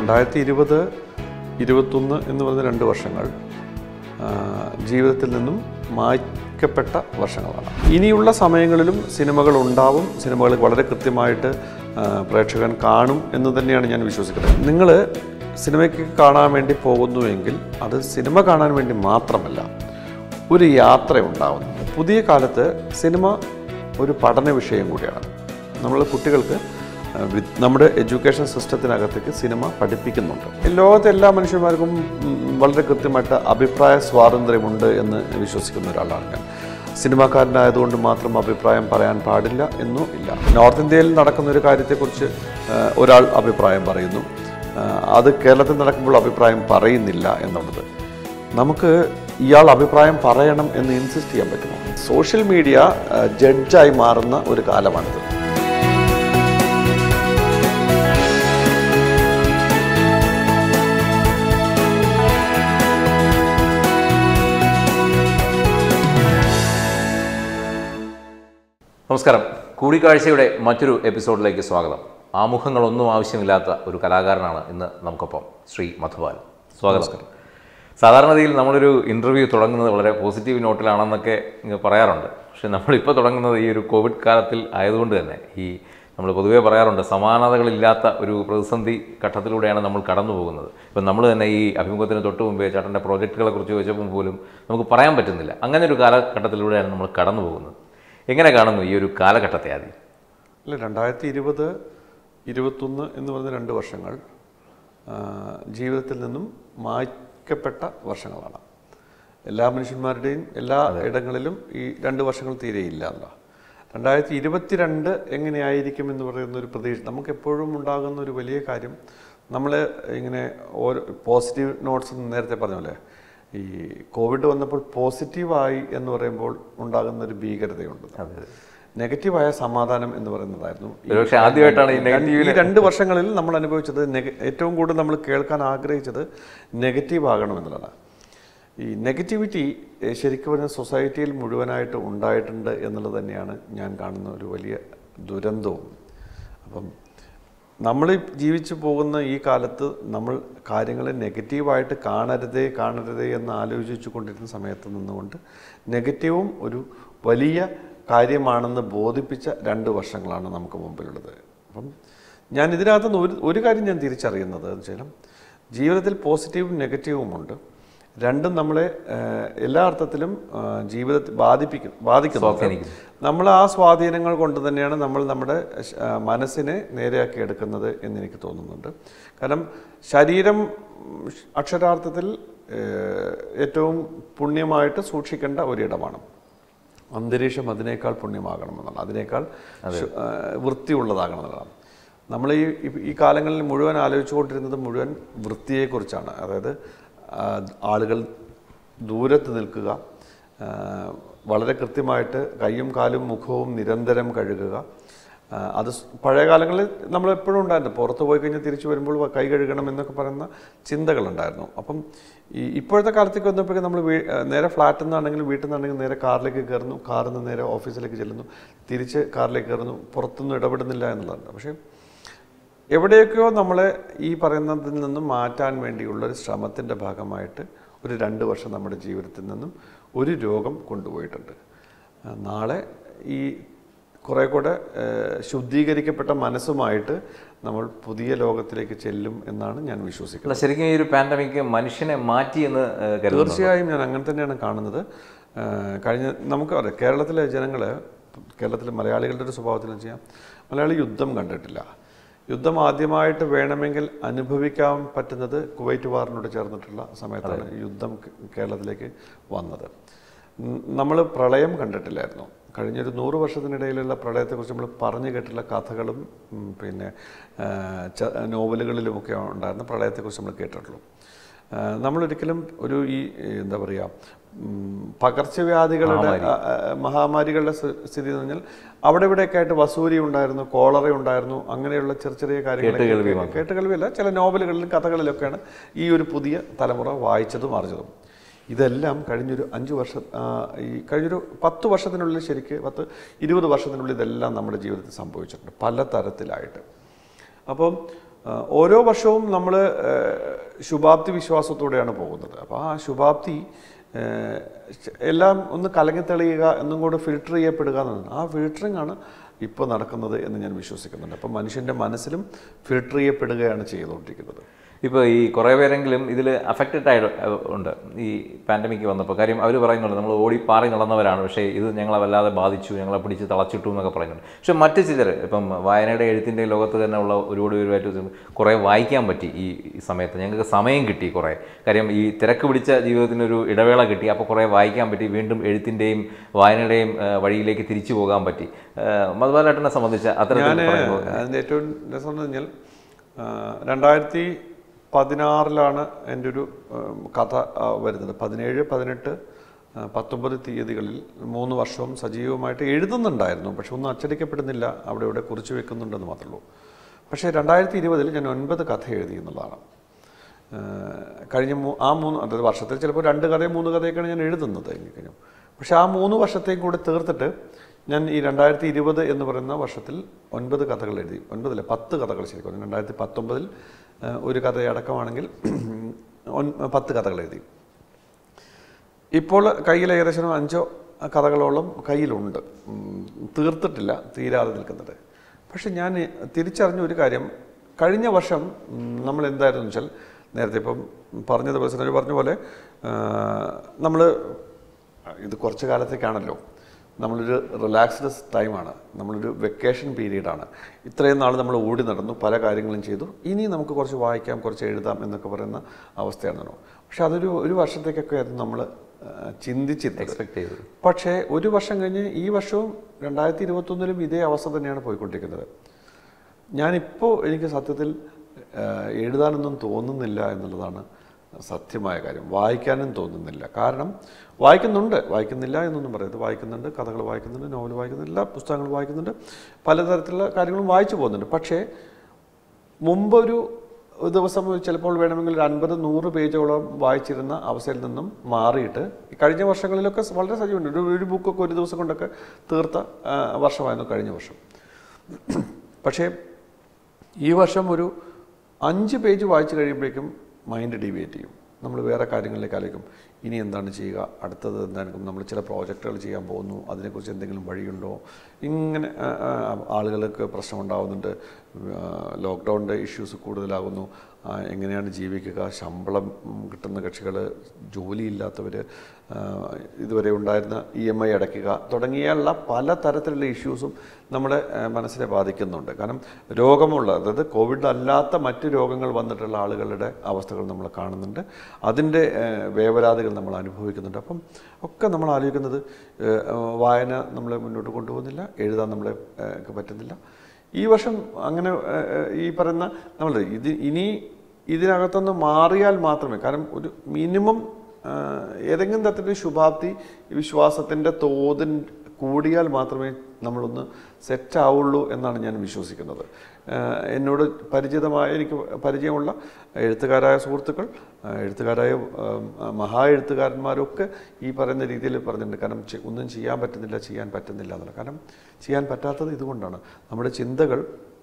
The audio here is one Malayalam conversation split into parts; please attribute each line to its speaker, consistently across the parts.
Speaker 1: രണ്ടായിരത്തി ഇരുപത് ഇരുപത്തൊന്ന് എന്ന് പറയുന്ന രണ്ട് വർഷങ്ങൾ ആ, ജീവിതത്തിൽ നിന്നും മായ്ക്കപ്പെട്ട വർഷങ്ങളാണ് ഇനിയുള്ള സമയങ്ങളിലും സിനിമകൾ ഉണ്ടാവും സിനിമകൾ വളരെ കൃത്യമായിട്ട് ആ, പ്രേക്ഷകൻ കാണും എന്ന് തന്നെയാണ് ഞാൻ വിശ്വസിക്കുന്നത് നിങ്ങൾ സിനിമയ്ക്ക് കാണാൻ വേണ്ടി പോകുന്നുവെങ്കിൽ അത് സിനിമ കാണാൻ വേണ്ടി മാത്രമല്ല ഒരു യാത്ര ഉണ്ടാവുന്നുണ്ട് പുതിയ കാലത്ത് സിനിമ ഒരു പഠന വിഷയം കൂടിയാണ് നമ്മൾ കുട്ടികൾക്ക് ആ, വി- നമ്മുടെ എഡ്യൂക്കേഷൻ സിസ്റ്റത്തിനകത്തേക്ക് സിനിമ പഠിപ്പിക്കുന്നുണ്ട് ലോകത്തെ എല്ലാ മനുഷ്യന്മാർക്കും ഉം, വളരെ കൃത്യമായിട്ട് അഭിപ്രായ സ്വാതന്ത്ര്യമുണ്ട് എന്ന് വിശ്വസിക്കുന്ന ഒരാളാണ് ഞാൻ സിനിമാക്കാരനായതുകൊണ്ട് മാത്രം അഭിപ്രായം പറയാൻ പാടില്ല എന്നും ഇല്ല നോർത്ത് ഇന്ത്യയിൽ നടക്കുന്ന ഒരു കാര്യത്തെക്കുറിച്ച് ആ, ഒരാൾ അഭിപ്രായം പറയുന്നു ആ, അത് കേരളത്തിൽ നടക്കുമ്പോൾ അഭിപ്രായം പറയുന്നില്ല എന്നുള്ളത് നമുക്ക് ഇയാൾ അഭിപ്രായം പറയണം എന്ന് ഇൻസിസ്റ്റ് ചെയ്യാൻ പറ്റുമോ സോഷ്യൽ മീഡിയ ആ, ജഡ്ജായി മാറുന്ന ഒരു കാലമാണിത്
Speaker 2: നമസ്കാരം കൂടിക്കാഴ്ചയുടെ മറ്റൊരു എപ്പിസോഡിലേക്ക് സ്വാഗതം ആമുഖങ്ങളൊന്നും ആവശ്യമില്ലാത്ത ഒരു കലാകാരനാണ് ഇന്ന് നമുക്കൊപ്പം ശ്രീ മധുപാൽ സ്വാഗതം സാധാരണഗതിയിൽ നമ്മളൊരു ഇൻ്റർവ്യൂ തുടങ്ങുന്നത് വളരെ പോസിറ്റീവ് നോട്ടിലാണെന്നൊക്കെ ഇങ്ങ് പറയാറുണ്ട് പക്ഷേ നമ്മളിപ്പോൾ തുടങ്ങുന്നത് ഈ ഒരു കോവിഡ് കാലത്തിൽ ആയതുകൊണ്ട് തന്നെ ഈ നമ്മൾ പൊതുവേ പറയാറുണ്ട് സമാനതകളില്ലാത്ത ഒരു പ്രതിസന്ധി ഘട്ടത്തിലൂടെയാണ് നമ്മൾ കടന്നു പോകുന്നത് ഇപ്പം നമ്മൾ തന്നെ ഈ അഭിമുഖത്തിന് തൊട്ട് മുമ്പേ ചേട്ടൻ്റെ പ്രോജക്റ്റുകളെ കുറിച്ച് ചോദിച്ചപ്പോൾ പോലും നമുക്ക് പറയാൻ പറ്റുന്നില്ല അങ്ങനെ ഒരു കാലഘട്ടത്തിലൂടെയാണ് നമ്മൾ കടന്നു പോകുന്നത് എങ്ങനെ കാണുന്നു ഈ ഒരു കാലഘട്ടത്തെ ആദ്യം
Speaker 1: അല്ല രണ്ടായിരത്തി ഇരുപത് ഇരുപത്തൊന്ന് എന്ന് പറയുന്ന രണ്ട് വർഷങ്ങൾ ആ, ജീവിതത്തിൽ നിന്നും മായ്ക്കപ്പെട്ട വർഷങ്ങളാണ് എല്ലാ മനുഷ്യന്മാരുടെയും എല്ലാ ഇടങ്ങളിലും ഈ രണ്ട് വർഷങ്ങൾ തീരെയില്ല അല്ല രണ്ടായിരത്തി ഇരുപത്തിരണ്ട് എങ്ങനെയായിരിക്കും എന്ന് പറയുന്ന ഒരു പ്രതീക്ഷ നമുക്ക് എപ്പോഴും ഉണ്ടാകുന്ന ഒരു വലിയ കാര്യം നമ്മൾ ഇങ്ങനെ ഓരോ പോസിറ്റീവ് നോട്ട്സ് നേരത്തെ പറഞ്ഞ പോലെ ഈ കോവിഡ് വന്നപ്പോൾ പോസിറ്റീവായി എന്ന് പറയുമ്പോൾ ഉണ്ടാകുന്ന ഒരു ഭീകരതയുണ്ട് നെഗറ്റീവായ സമാധാനം എന്ന് പറയുന്നതായിരുന്നു ഈ
Speaker 2: ഒരുപക്ഷെ ആദ്യമായിട്ടാണ് ഈ
Speaker 1: രണ്ട് ഈ രണ്ട് വർഷങ്ങളിൽ നമ്മൾ അനുഭവിച്ചത് നെഗ- ഏറ്റവും കൂടുതൽ നമ്മൾ കേൾക്കാൻ ആഗ്രഹിച്ചത് നെഗറ്റീവ് ആകണം എന്നുള്ളതാണ് ഈ നെഗറ്റിവിറ്റി എഹ്, ശരിക്കും പറഞ്ഞാൽ സൊസൈറ്റിയിൽ മുഴുവനായിട്ട് ഉണ്ടായിട്ടുണ്ട് എന്നുള്ളത് തന്നെയാണ് ഞാൻ കാണുന്ന ഒരു വലിയ ദുരന്തവും അപ്പം നമ്മൾ ജീവിച്ചു പോകുന്ന ഈ കാലത്ത് നമ്മൾ കാര്യങ്ങളെ നെഗറ്റീവായിട്ട് കാണരുതേ കാണരുതേ എന്ന് ആലോചിച്ചു കൊണ്ടിരുന്ന സമയത്ത് നിന്നുകൊണ്ട് നെഗറ്റീവും ഒരു വലിയ കാര്യമാണെന്ന് ബോധിപ്പിച്ച രണ്ട് വർഷങ്ങളാണ് നമുക്ക് മുമ്പിലുള്ളത് അപ്പം ഞാൻ ഇതിനകത്തുനിന്ന് ഒരു ഒരു കാര്യം ഞാൻ തിരിച്ചറിയുന്നത് എന്ന് വെച്ചാൽ ജീവിതത്തിൽ പോസിറ്റീവും നെഗറ്റീവും ഉണ്ട് രണ്ടും നമ്മളെ ഏഹ്, എല്ലാ അർത്ഥത്തിലും ഏഹ്, ജീവിതത്തെ ബാധിപ്പിക്കും ബാധിക്കുന്നു നമ്മൾ ആ സ്വാധീനങ്ങൾ കൊണ്ട് തന്നെയാണ് നമ്മൾ നമ്മുടെ ശ- ആ, മനസ്സിനെ നേരെയാക്കി എടുക്കുന്നത് എന്ന് എനിക്ക് തോന്നുന്നുണ്ട് കാരണം ശരീരം ഉം, അക്ഷരാർത്ഥത്തിൽ ഏഹ്, ഏറ്റവും പുണ്യമായിട്ട് സൂക്ഷിക്കേണ്ട ഒരിടമാണ് അന്തരീക്ഷം അതിനേക്കാൾ പുണ്യമാകണമെന്നാണ് അതിനേക്കാൾ ശു- ആ, വൃത്തിയുള്ളതാകണം എന്നുള്ളതാണ് നമ്മൾ ഈ ഈ- ഈ കാലങ്ങളിൽ മുഴുവൻ ആലോചിച്ചുകൊണ്ടിരുന്നത് മുഴുവൻ വൃത്തിയെക്കുറിച്ചാണ് അതായത് ആ, ആളുകൾ ദൂരത്ത് നിൽക്കുക ആ, വളരെ കൃത്യമായിട്ട് കൈയും കാലും മുഖവും നിരന്തരം കഴുകുക ആ, അത് സ് പഴയ കാലങ്ങളിൽ നമ്മൾ എപ്പോഴും ഉണ്ടായിരുന്നു പുറത്ത് പോയി കഴിഞ്ഞാൽ തിരിച്ചു വരുമ്പോൾ കൈ കഴുകണം എന്നൊക്കെ പറയുന്ന ചിന്തകളുണ്ടായിരുന്നു അപ്പം ഈ ഇപ്പോഴത്തെ കാലത്തേക്ക് വന്നപ്പോഴേക്കും നമ്മൾ വീ ആ, നേരെ ഫ്ലാറ്റിൽ നിന്നാണെങ്കിലും വീട്ടിൽ നിന്നാണെങ്കിലും നേരെ കാറിലേക്ക് കയറുന്നു കാറിൽ നിന്ന് നേരെ ഓഫീസിലേക്ക് ചെല്ലുന്നു തിരിച്ച് കാറിലേക്ക് കയറുന്നു പുറത്തൊന്നും ഇടപെടുന്നില്ല എന്നുള്ളതാണ് പക്ഷേ എവിടെയൊക്കെയോ നമ്മളെ ഈ പറയുന്നതിൽ നിന്നും മാറ്റാൻ വേണ്ടിയുള്ള ഒരു ശ്രമത്തിൻ്റെ ഭാഗമായിട്ട് ഒരു രണ്ട് വർഷം നമ്മുടെ ജീവിതത്തിൽ നിന്നും ഒരു രോഗം കൊണ്ടുപോയിട്ടുണ്ട് ആ, നാളെ ഈ കുറേ കൂടെ ഏഹ്, ശുദ്ധീകരിക്കപ്പെട്ട മനസ്സുമായിട്ട് നമ്മൾ പുതിയ ലോകത്തിലേക്ക് ചെല്ലും എന്നാണ് ഞാൻ വിശ്വസിക്കുന്നത്
Speaker 2: അല്ല ശരിക്കും ഈ ഒരു പാൻഡമിക് മനുഷ്യനെ മാറ്റി എന്ന് ഏഹ്, കരുതുന്നു
Speaker 1: തീർച്ചയായും ഞാൻ അങ്ങനെ തന്നെയാണ് കാണുന്നത് ഏഹ് കഴിഞ്ഞ നമുക്ക് അറിയാം കേരളത്തിലെ ജനങ്ങൾ കേരളത്തിലെ മലയാളികളുടെ ഒരു സ്വഭാവത്തിൽ എന്ന് വെച്ചാൽ മലയാളി യുദ്ധം കണ്ടിട്ടില്ല യുദ്ധം ആദ്യമായിട്ട് വേണമെങ്കിൽ അനുഭവിക്കാൻ പറ്റുന്നത് കുവൈറ്റ് വാറിനോട് ചേർന്നിട്ടുള്ള സമയത്താണ് യുദ്ധം കേ- കേരളത്തിലേക്ക് വന്നത് നമ്മൾ പ്രളയം കണ്ടിട്ടില്ലായിരുന്നു കഴിഞ്ഞൊരു നൂറ് വർഷത്തിനിടയിലുള്ള പ്രളയത്തെക്കുറിച്ച് നമ്മൾ പറഞ്ഞു കേട്ടിട്ടുള്ള കഥകളും ഉം, പിന്നെ ആ, ച- നോവലുകളിലുമൊക്കെ ഉണ്ടായിരുന്ന പ്രളയത്തെക്കുറിച്ച് നമ്മൾ കേട്ടിട്ടുള്ളൂ ആ, നമ്മളൊരിക്കലും ഒരു ഈ എന്താ പറയുക ഉം, പകർച്ചവ്യാധികളുടെ ആ, ആ, മഹാമാരികളുടെ സ്ഥി- സ്ഥിതി എന്ന് പറഞ്ഞാൽ അവിടെ ഇവിടെയൊക്കെ ആയിട്ട് വസൂരി ഉണ്ടായിരുന്നു കോളറ ഉണ്ടായിരുന്നു അങ്ങനെയുള്ള ചെറിയ ചെറിയ കാര്യങ്ങൾ കേട്ടുകേൾവിയല്ല ചില നോവലുകളിലും കഥകളിലൊക്കെയാണ് ഈ ഒരു പുതിയ തലമുറ വായിച്ചതും അറിഞ്ഞതും ഇതെല്ലാം കഴിഞ്ഞൊരു അഞ്ച് വർഷം ആ, ഈ കഴിഞ്ഞൊരു പത്ത് വർഷത്തിനുള്ളിൽ ശരിക്ക് പത്ത് ഇരുപത് വർഷത്തിനുള്ളിൽ ഇതെല്ലാം നമ്മുടെ ജീവിതത്തിൽ സംഭവിച്ചിട്ടുണ്ട് പല തരത്തിലായിട്ട് അപ്പം ആ, ഓരോ വർഷവും നമ്മൾ ശുഭാപ്തി വിശ്വാസത്തോടെയാണ് പോകുന്നത് അപ്പോൾ ആ ശുഭാപ്തി ആ, എല്ലാം ഒന്ന് കലങ്ങി തെളിയുക എന്നും കൂടെ ഫിൽട്ടർ ചെയ്യപ്പെടുക എന്നാണ് ആ ഫിൽട്ടറിംഗ് ആണ് ഇപ്പോൾ നടക്കുന്നത് എന്ന് ഞാൻ വിശ്വസിക്കുന്നുണ്ട് അപ്പം മനുഷ്യൻ്റെ മനസ്സിലും ഫിൽട്ടർ ചെയ്യപ്പെടുകയാണ് ചെയ്തുകൊണ്ടിരിക്കുന്നത്
Speaker 2: ഇപ്പോൾ ഈ കുറേ പേരെങ്കിലും ഇതിൽ അഫക്റ്റഡ് ആയിട്ട് ഉണ്ട് ഈ പാൻഡമിക് വന്നപ്പോൾ കാര്യം അവർ പറയുന്നുണ്ട് നമ്മൾ ഓടി പാറി നടന്നവരാണ് പക്ഷേ ഇത് ഞങ്ങളെ വല്ലാതെ ബാധിച്ചു ഞങ്ങളെ പിടിച്ച് തളച്ചിട്ടു എന്നൊക്കെ പറയുന്നുണ്ട് പക്ഷേ മറ്റ് ചിലർ ഇപ്പം വായനയുടെ എഴുത്തിൻ്റെ ലോകത്ത് തന്നെ ഉള്ള ഒരുപാട് പേരുമായിട്ട് കുറേ വായിക്കാൻ പറ്റി ഈ ഈ സമയത്ത് ഞങ്ങൾക്ക് സമയം കിട്ടി കുറേ കാര്യം ഈ തിരക്ക് പിടിച്ച ജീവിതത്തിനൊരു ഇടവേള കിട്ടി അപ്പോൾ കുറേ വായിക്കാൻ പറ്റി വീണ്ടും എഴുത്തിൻ്റെയും വായനയുടെയും ആ, വഴിയിലേക്ക് തിരിച്ചു പോകാൻ പറ്റി മധുബാലേട്ടനെ സംബന്ധിച്ച്
Speaker 1: ഞാൻ
Speaker 2: അത്തരത്തിൽ പറയുമ്പോൾ
Speaker 1: അതിൻ്റെ ഏറ്റവും രസം എന്ന് പറഞ്ഞാൽ ആ, രണ്ടായിരത്തി പതിനാറിലാണ് എൻ്റെ ഒരു ഉം, കഥ ആ, വരുന്നത് പതിനേഴ് പതിനെട്ട് ആ, പത്തൊമ്പത് തീയതികളിൽ മൂന്ന് വർഷവും സജീവമായിട്ട് എഴുതുന്നുണ്ടായിരുന്നു പക്ഷെ ഒന്നും അച്ചടിക്കപ്പെടുന്നില്ല അവിടെ ഇവിടെ കുറിച്ച് വെക്കുന്നുണ്ടെന്ന് മാത്രമേ ഉള്ളൂ പക്ഷേ രണ്ടായിരത്തി ഇരുപതിൽ ഞാൻ ഒൻപത് കഥ എഴുതി എന്നുള്ളതാണ് ആ, കഴിഞ്ഞ മൂ- ആ മൂന്ന് അതായത് വർഷത്തിൽ ചിലപ്പോൾ രണ്ട് കഥയും മൂന്ന് കഥയൊക്കെയാണ് ഞാൻ എഴുതുന്നത് കഴിഞ്ഞു പക്ഷേ ആ മൂന്ന് വർഷത്തെയും കൂടെ തീർത്തിട്ട് ഞാൻ ഈ രണ്ടായിരത്തി ഇരുപത് എന്ന് പറയുന്ന വർഷത്തിൽ ഒൻപത് കഥകൾ എഴുതി ഒൻപതില്ല പത്ത് കഥകൾ ശരിക്കും രണ്ടായിരത്തി പത്തൊമ്പതിൽ ആ, ഒരു കഥയടക്കമാണെങ്കിൽ ഒൻ- പത്ത് കഥകൾ എഴുതി ഇപ്പോൾ കയ്യിൽ ഏകദേശം അഞ്ചോ കഥകളോളം കയ്യിലുണ്ട് ഉം, തീർത്തിട്ടില്ല തീരാതെ നിൽക്കുന്നത് പക്ഷെ ഞാൻ തിരിച്ചറിഞ്ഞ ഒരു കാര്യം കഴിഞ്ഞ വർഷം ഉം, നമ്മൾ എന്തായിരുന്നു വെച്ചാൽ നേരത്തെ ഇപ്പം പറഞ്ഞതുപോലെ സിനിമ പറഞ്ഞ പോലെ നമ്മൾ ഇത് കുറച്ച് കാലത്തേക്കാണല്ലോ നമ്മളൊരു റിലാക്സ്ഡ് ടൈമാണ് നമ്മളൊരു വെക്കേഷൻ പീരീഡാണ് ഇത്രയും നാൾ നമ്മൾ ഓടി നടന്നു പല കാര്യങ്ങളും ചെയ്തു ഇനി നമുക്ക് കുറച്ച് വായിക്കാം കുറച്ച് എഴുതാം എന്നൊക്കെ പറയുന്ന അവസ്ഥയാണല്ലോ പക്ഷെ അതൊരു ഒരു വർഷത്തേക്കൊക്കെ ആയിരുന്നു നമ്മൾ ചിന്തിച്ചിരുന്നത്
Speaker 2: എക്സ്പെക്ട് ചെയ്തത്
Speaker 1: പക്ഷേ ഒരു വർഷം കഴിഞ്ഞ് ഈ വർഷവും രണ്ടായിരത്തി ഇരുപത്തൊന്നിലും ഇതേ അവസ്ഥ തന്നെയാണ് പോയിക്കൊണ്ടിരിക്കുന്നത് ഞാനിപ്പോൾ എനിക്ക് സത്യത്തിൽ ആ, എഴുതാനൊന്നും തോന്നുന്നില്ല എന്നുള്ളതാണ് സത്യമായ കാര്യം വായിക്കാനും തോന്നുന്നില്ല കാരണം വായിക്കുന്നുണ്ട് വായിക്കുന്നില്ല എന്നൊന്നും പറയരുത് വായിക്കുന്നുണ്ട് കഥകൾ വായിക്കുന്നുണ്ട് നോവൽ വായിക്കുന്നുണ്ട് എല്ലാ പുസ്തകങ്ങളും വായിക്കുന്നുണ്ട് പലതരത്തിലുള്ള കാര്യങ്ങളും വായിച്ചു പോകുന്നുണ്ട് പക്ഷേ മുമ്പൊരു ദിവസം ചിലപ്പോൾ വേണമെങ്കിൽ ഒരു അൻപത് നൂറ് പേജോളം വായിച്ചിരുന്ന അവസ്ഥയിൽ നിന്നും മാറിയിട്ട് ഈ കഴിഞ്ഞ വർഷങ്ങളിലൊക്കെ വളരെ സജീവമുണ്ട് ഒരു ഒരു ബുക്കൊക്കെ ഒരു ദിവസം കൊണ്ടൊക്കെ തീർത്ത ആ, വർഷമായിരുന്നു കഴിഞ്ഞ വർഷം പക്ഷേ ഈ വർഷം ഒരു അഞ്ച് പേജ് വായിച്ചു കഴിയുമ്പോഴേക്കും മൈൻഡ് ഡിവേറ്റ് ചെയ്യും നമ്മൾ വേറെ കാര്യങ്ങളിലേക്ക് ആലോചിക്കും ഇനി എന്താണ് ചെയ്യുക അടുത്തത് എന്തായിരിക്കും നമ്മൾ ചില പ്രോജക്റ്റുകൾ ചെയ്യാൻ പോകുന്നു അതിനെക്കുറിച്ച് എന്തെങ്കിലും വഴിയുണ്ടോ ഇങ്ങനെ ആ, ആ, ആളുകൾക്ക് പ്രശ്നം ഉണ്ടാകുന്നുണ്ട് ലോക്ക്ഡൗണിൻ്റെ ഇഷ്യൂസ് കൂടുതലാകുന്നു ആ, എങ്ങനെയാണ് ജീവിക്കുക ശമ്പളം ഉം, കിട്ടുന്ന കക്ഷികൾ ജോലിയില്ലാത്തവർ ഇതുവരെ ഉണ്ടായിരുന്ന ഇ എം ഐ അടയ്ക്കുക തുടങ്ങിയുള്ള പല തരത്തിലുള്ള ഇഷ്യൂസും നമ്മുടെ ആ, മനസ്സിനെ ബാധിക്കുന്നുണ്ട് കാരണം രോഗമുള്ള അതായത് കോവിഡ് അല്ലാത്ത മറ്റ് രോഗങ്ങൾ വന്നിട്ടുള്ള ആളുകളുടെ അവസ്ഥകൾ നമ്മൾ കാണുന്നുണ്ട് അതിൻ്റെ ആ, വേവലാതികൾ നമ്മൾ അനുഭവിക്കുന്നുണ്ട് അപ്പം ഒക്കെ നമ്മൾ ആലോചിക്കുന്നത് ആ, വായന നമ്മളെ മുന്നോട്ട് കൊണ്ടുപോകുന്നില്ല എഴുതാൻ നമ്മളെ ആ, ക്ക് പറ്റുന്നില്ല ഈ വർഷം അങ്ങനെ ആ, ആ, ഈ പറയുന്ന നമ്മൾ ഇത് ഇനി ഇതിനകത്തുനിന്ന് മാറിയാൽ മാത്രമേ കാരണം ഒരു മിനിമം ആ, ഏതെങ്കിലും തരത്തിലൊരു ശുഭാപ്തി വിശ്വാസത്തിൻ്റെ തോതിൻ കൂടിയാൽ മാത്രമേ നമ്മളൊന്ന് സെറ്റ് ആവുള്ളൂ എന്നാണ് ഞാൻ വിശ്വസിക്കുന്നത് ആ, എന്നോട് പരിചിതമായ എനിക്ക് പരിചയമുള്ള എഴുത്തുകാരായ സുഹൃത്തുക്കൾ ആ, എഴുത്തുകാരായ ആ, മഹാ എഴുത്തുകാരന്മാരൊക്കെ ഈ പറയുന്ന രീതിയിൽ പറഞ്ഞിട്ടുണ്ട് കാരണം ചെ- ഒന്നും ചെയ്യാൻ പറ്റുന്നില്ല ചെയ്യാൻ പറ്റുന്നില്ല എന്നുള്ള കാരണം ചെയ്യാൻ പറ്റാത്തത് ഇതുകൊണ്ടാണ് നമ്മുടെ ചിന്തകൾ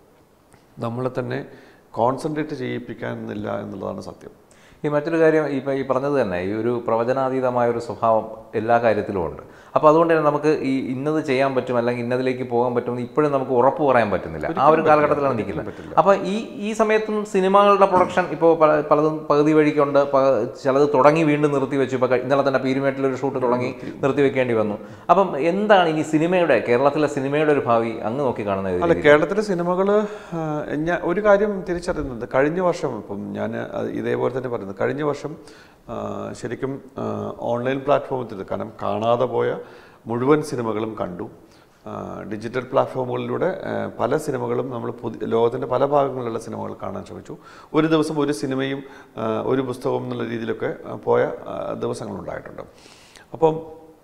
Speaker 1: നമ്മളെ തന്നെ കോൺസെൻട്രേറ്റ് ചെയ്യിപ്പിക്കാനില്ല എന്നുള്ളതാണ് സത്യം
Speaker 2: ഈ മറ്റൊരു കാര്യം ഇപ്പം ഈ പറഞ്ഞത് തന്നെ ഈ ഒരു പ്രവചനാതീതമായ ഒരു സ്വഭാവം എല്ലാ കാര്യത്തിലും ഉണ്ട് അപ്പോൾ അതുകൊണ്ട് തന്നെ നമുക്ക് ഈ ഇന്നത് ചെയ്യാൻ പറ്റും അല്ലെങ്കിൽ ഇന്നതിലേക്ക് പോകാൻ പറ്റും എന്ന് ഇപ്പോഴും നമുക്ക് ഉറപ്പ് പറയാൻ പറ്റുന്നില്ല ആ ഒരു കാലഘട്ടത്തിലാണ് നിൽക്കുന്നത് അപ്പോൾ ഈ ഈ സമയത്തും സിനിമകളുടെ പ്രൊഡക്ഷൻ ഇപ്പോൾ പല പലതും പകുതി വഴിക്കുണ്ട് പ- ചിലത് തുടങ്ങി വീണ്ടും നിർത്തി വെച്ചു ഇപ്പോൾ ഇന്നലെ തന്നെ പീരുമേട്ടിലൊരു ഷൂട്ട് തുടങ്ങി നിർത്തി വെക്കേണ്ടി വന്നു അപ്പം എന്താണ് ഈ സിനിമയുടെ കേരളത്തിലെ സിനിമയുടെ ഒരു ഭാവി അങ്ങ് നോക്കി കാണുന്നത്
Speaker 1: അല്ല കേരളത്തിലെ സിനിമകൾ ഞാൻ ഒരു കാര്യം തിരിച്ചറിയുന്നത് കഴിഞ്ഞ വർഷം ഇപ്പം ഞാൻ അത് ഇതേപോലെ തന്നെ പറയുന്നത് കഴിഞ്ഞ വർഷം ആ, ശരിക്കും ആ, ഓൺലൈൻ പ്ലാറ്റ്ഫോമിൽ കാരണം കാണാതെ പോയ മുഴുവൻ സിനിമകളും കണ്ടു ആ, ഡിജിറ്റൽ പ്ലാറ്റ്ഫോമുകളിലൂടെ ആ, പല സിനിമകളും നമ്മൾ പുതിയ ലോകത്തിൻ്റെ പല ഭാഗങ്ങളിലുള്ള സിനിമകൾ കാണാൻ ശ്രമിച്ചു ഒരു ദിവസം ഒരു സിനിമയും ആ, ഒരു പുസ്തകവും എന്നുള്ള രീതിയിലൊക്കെ ആ, പോയ ആ, ദിവസങ്ങളുണ്ടായിട്ടുണ്ട് അപ്പം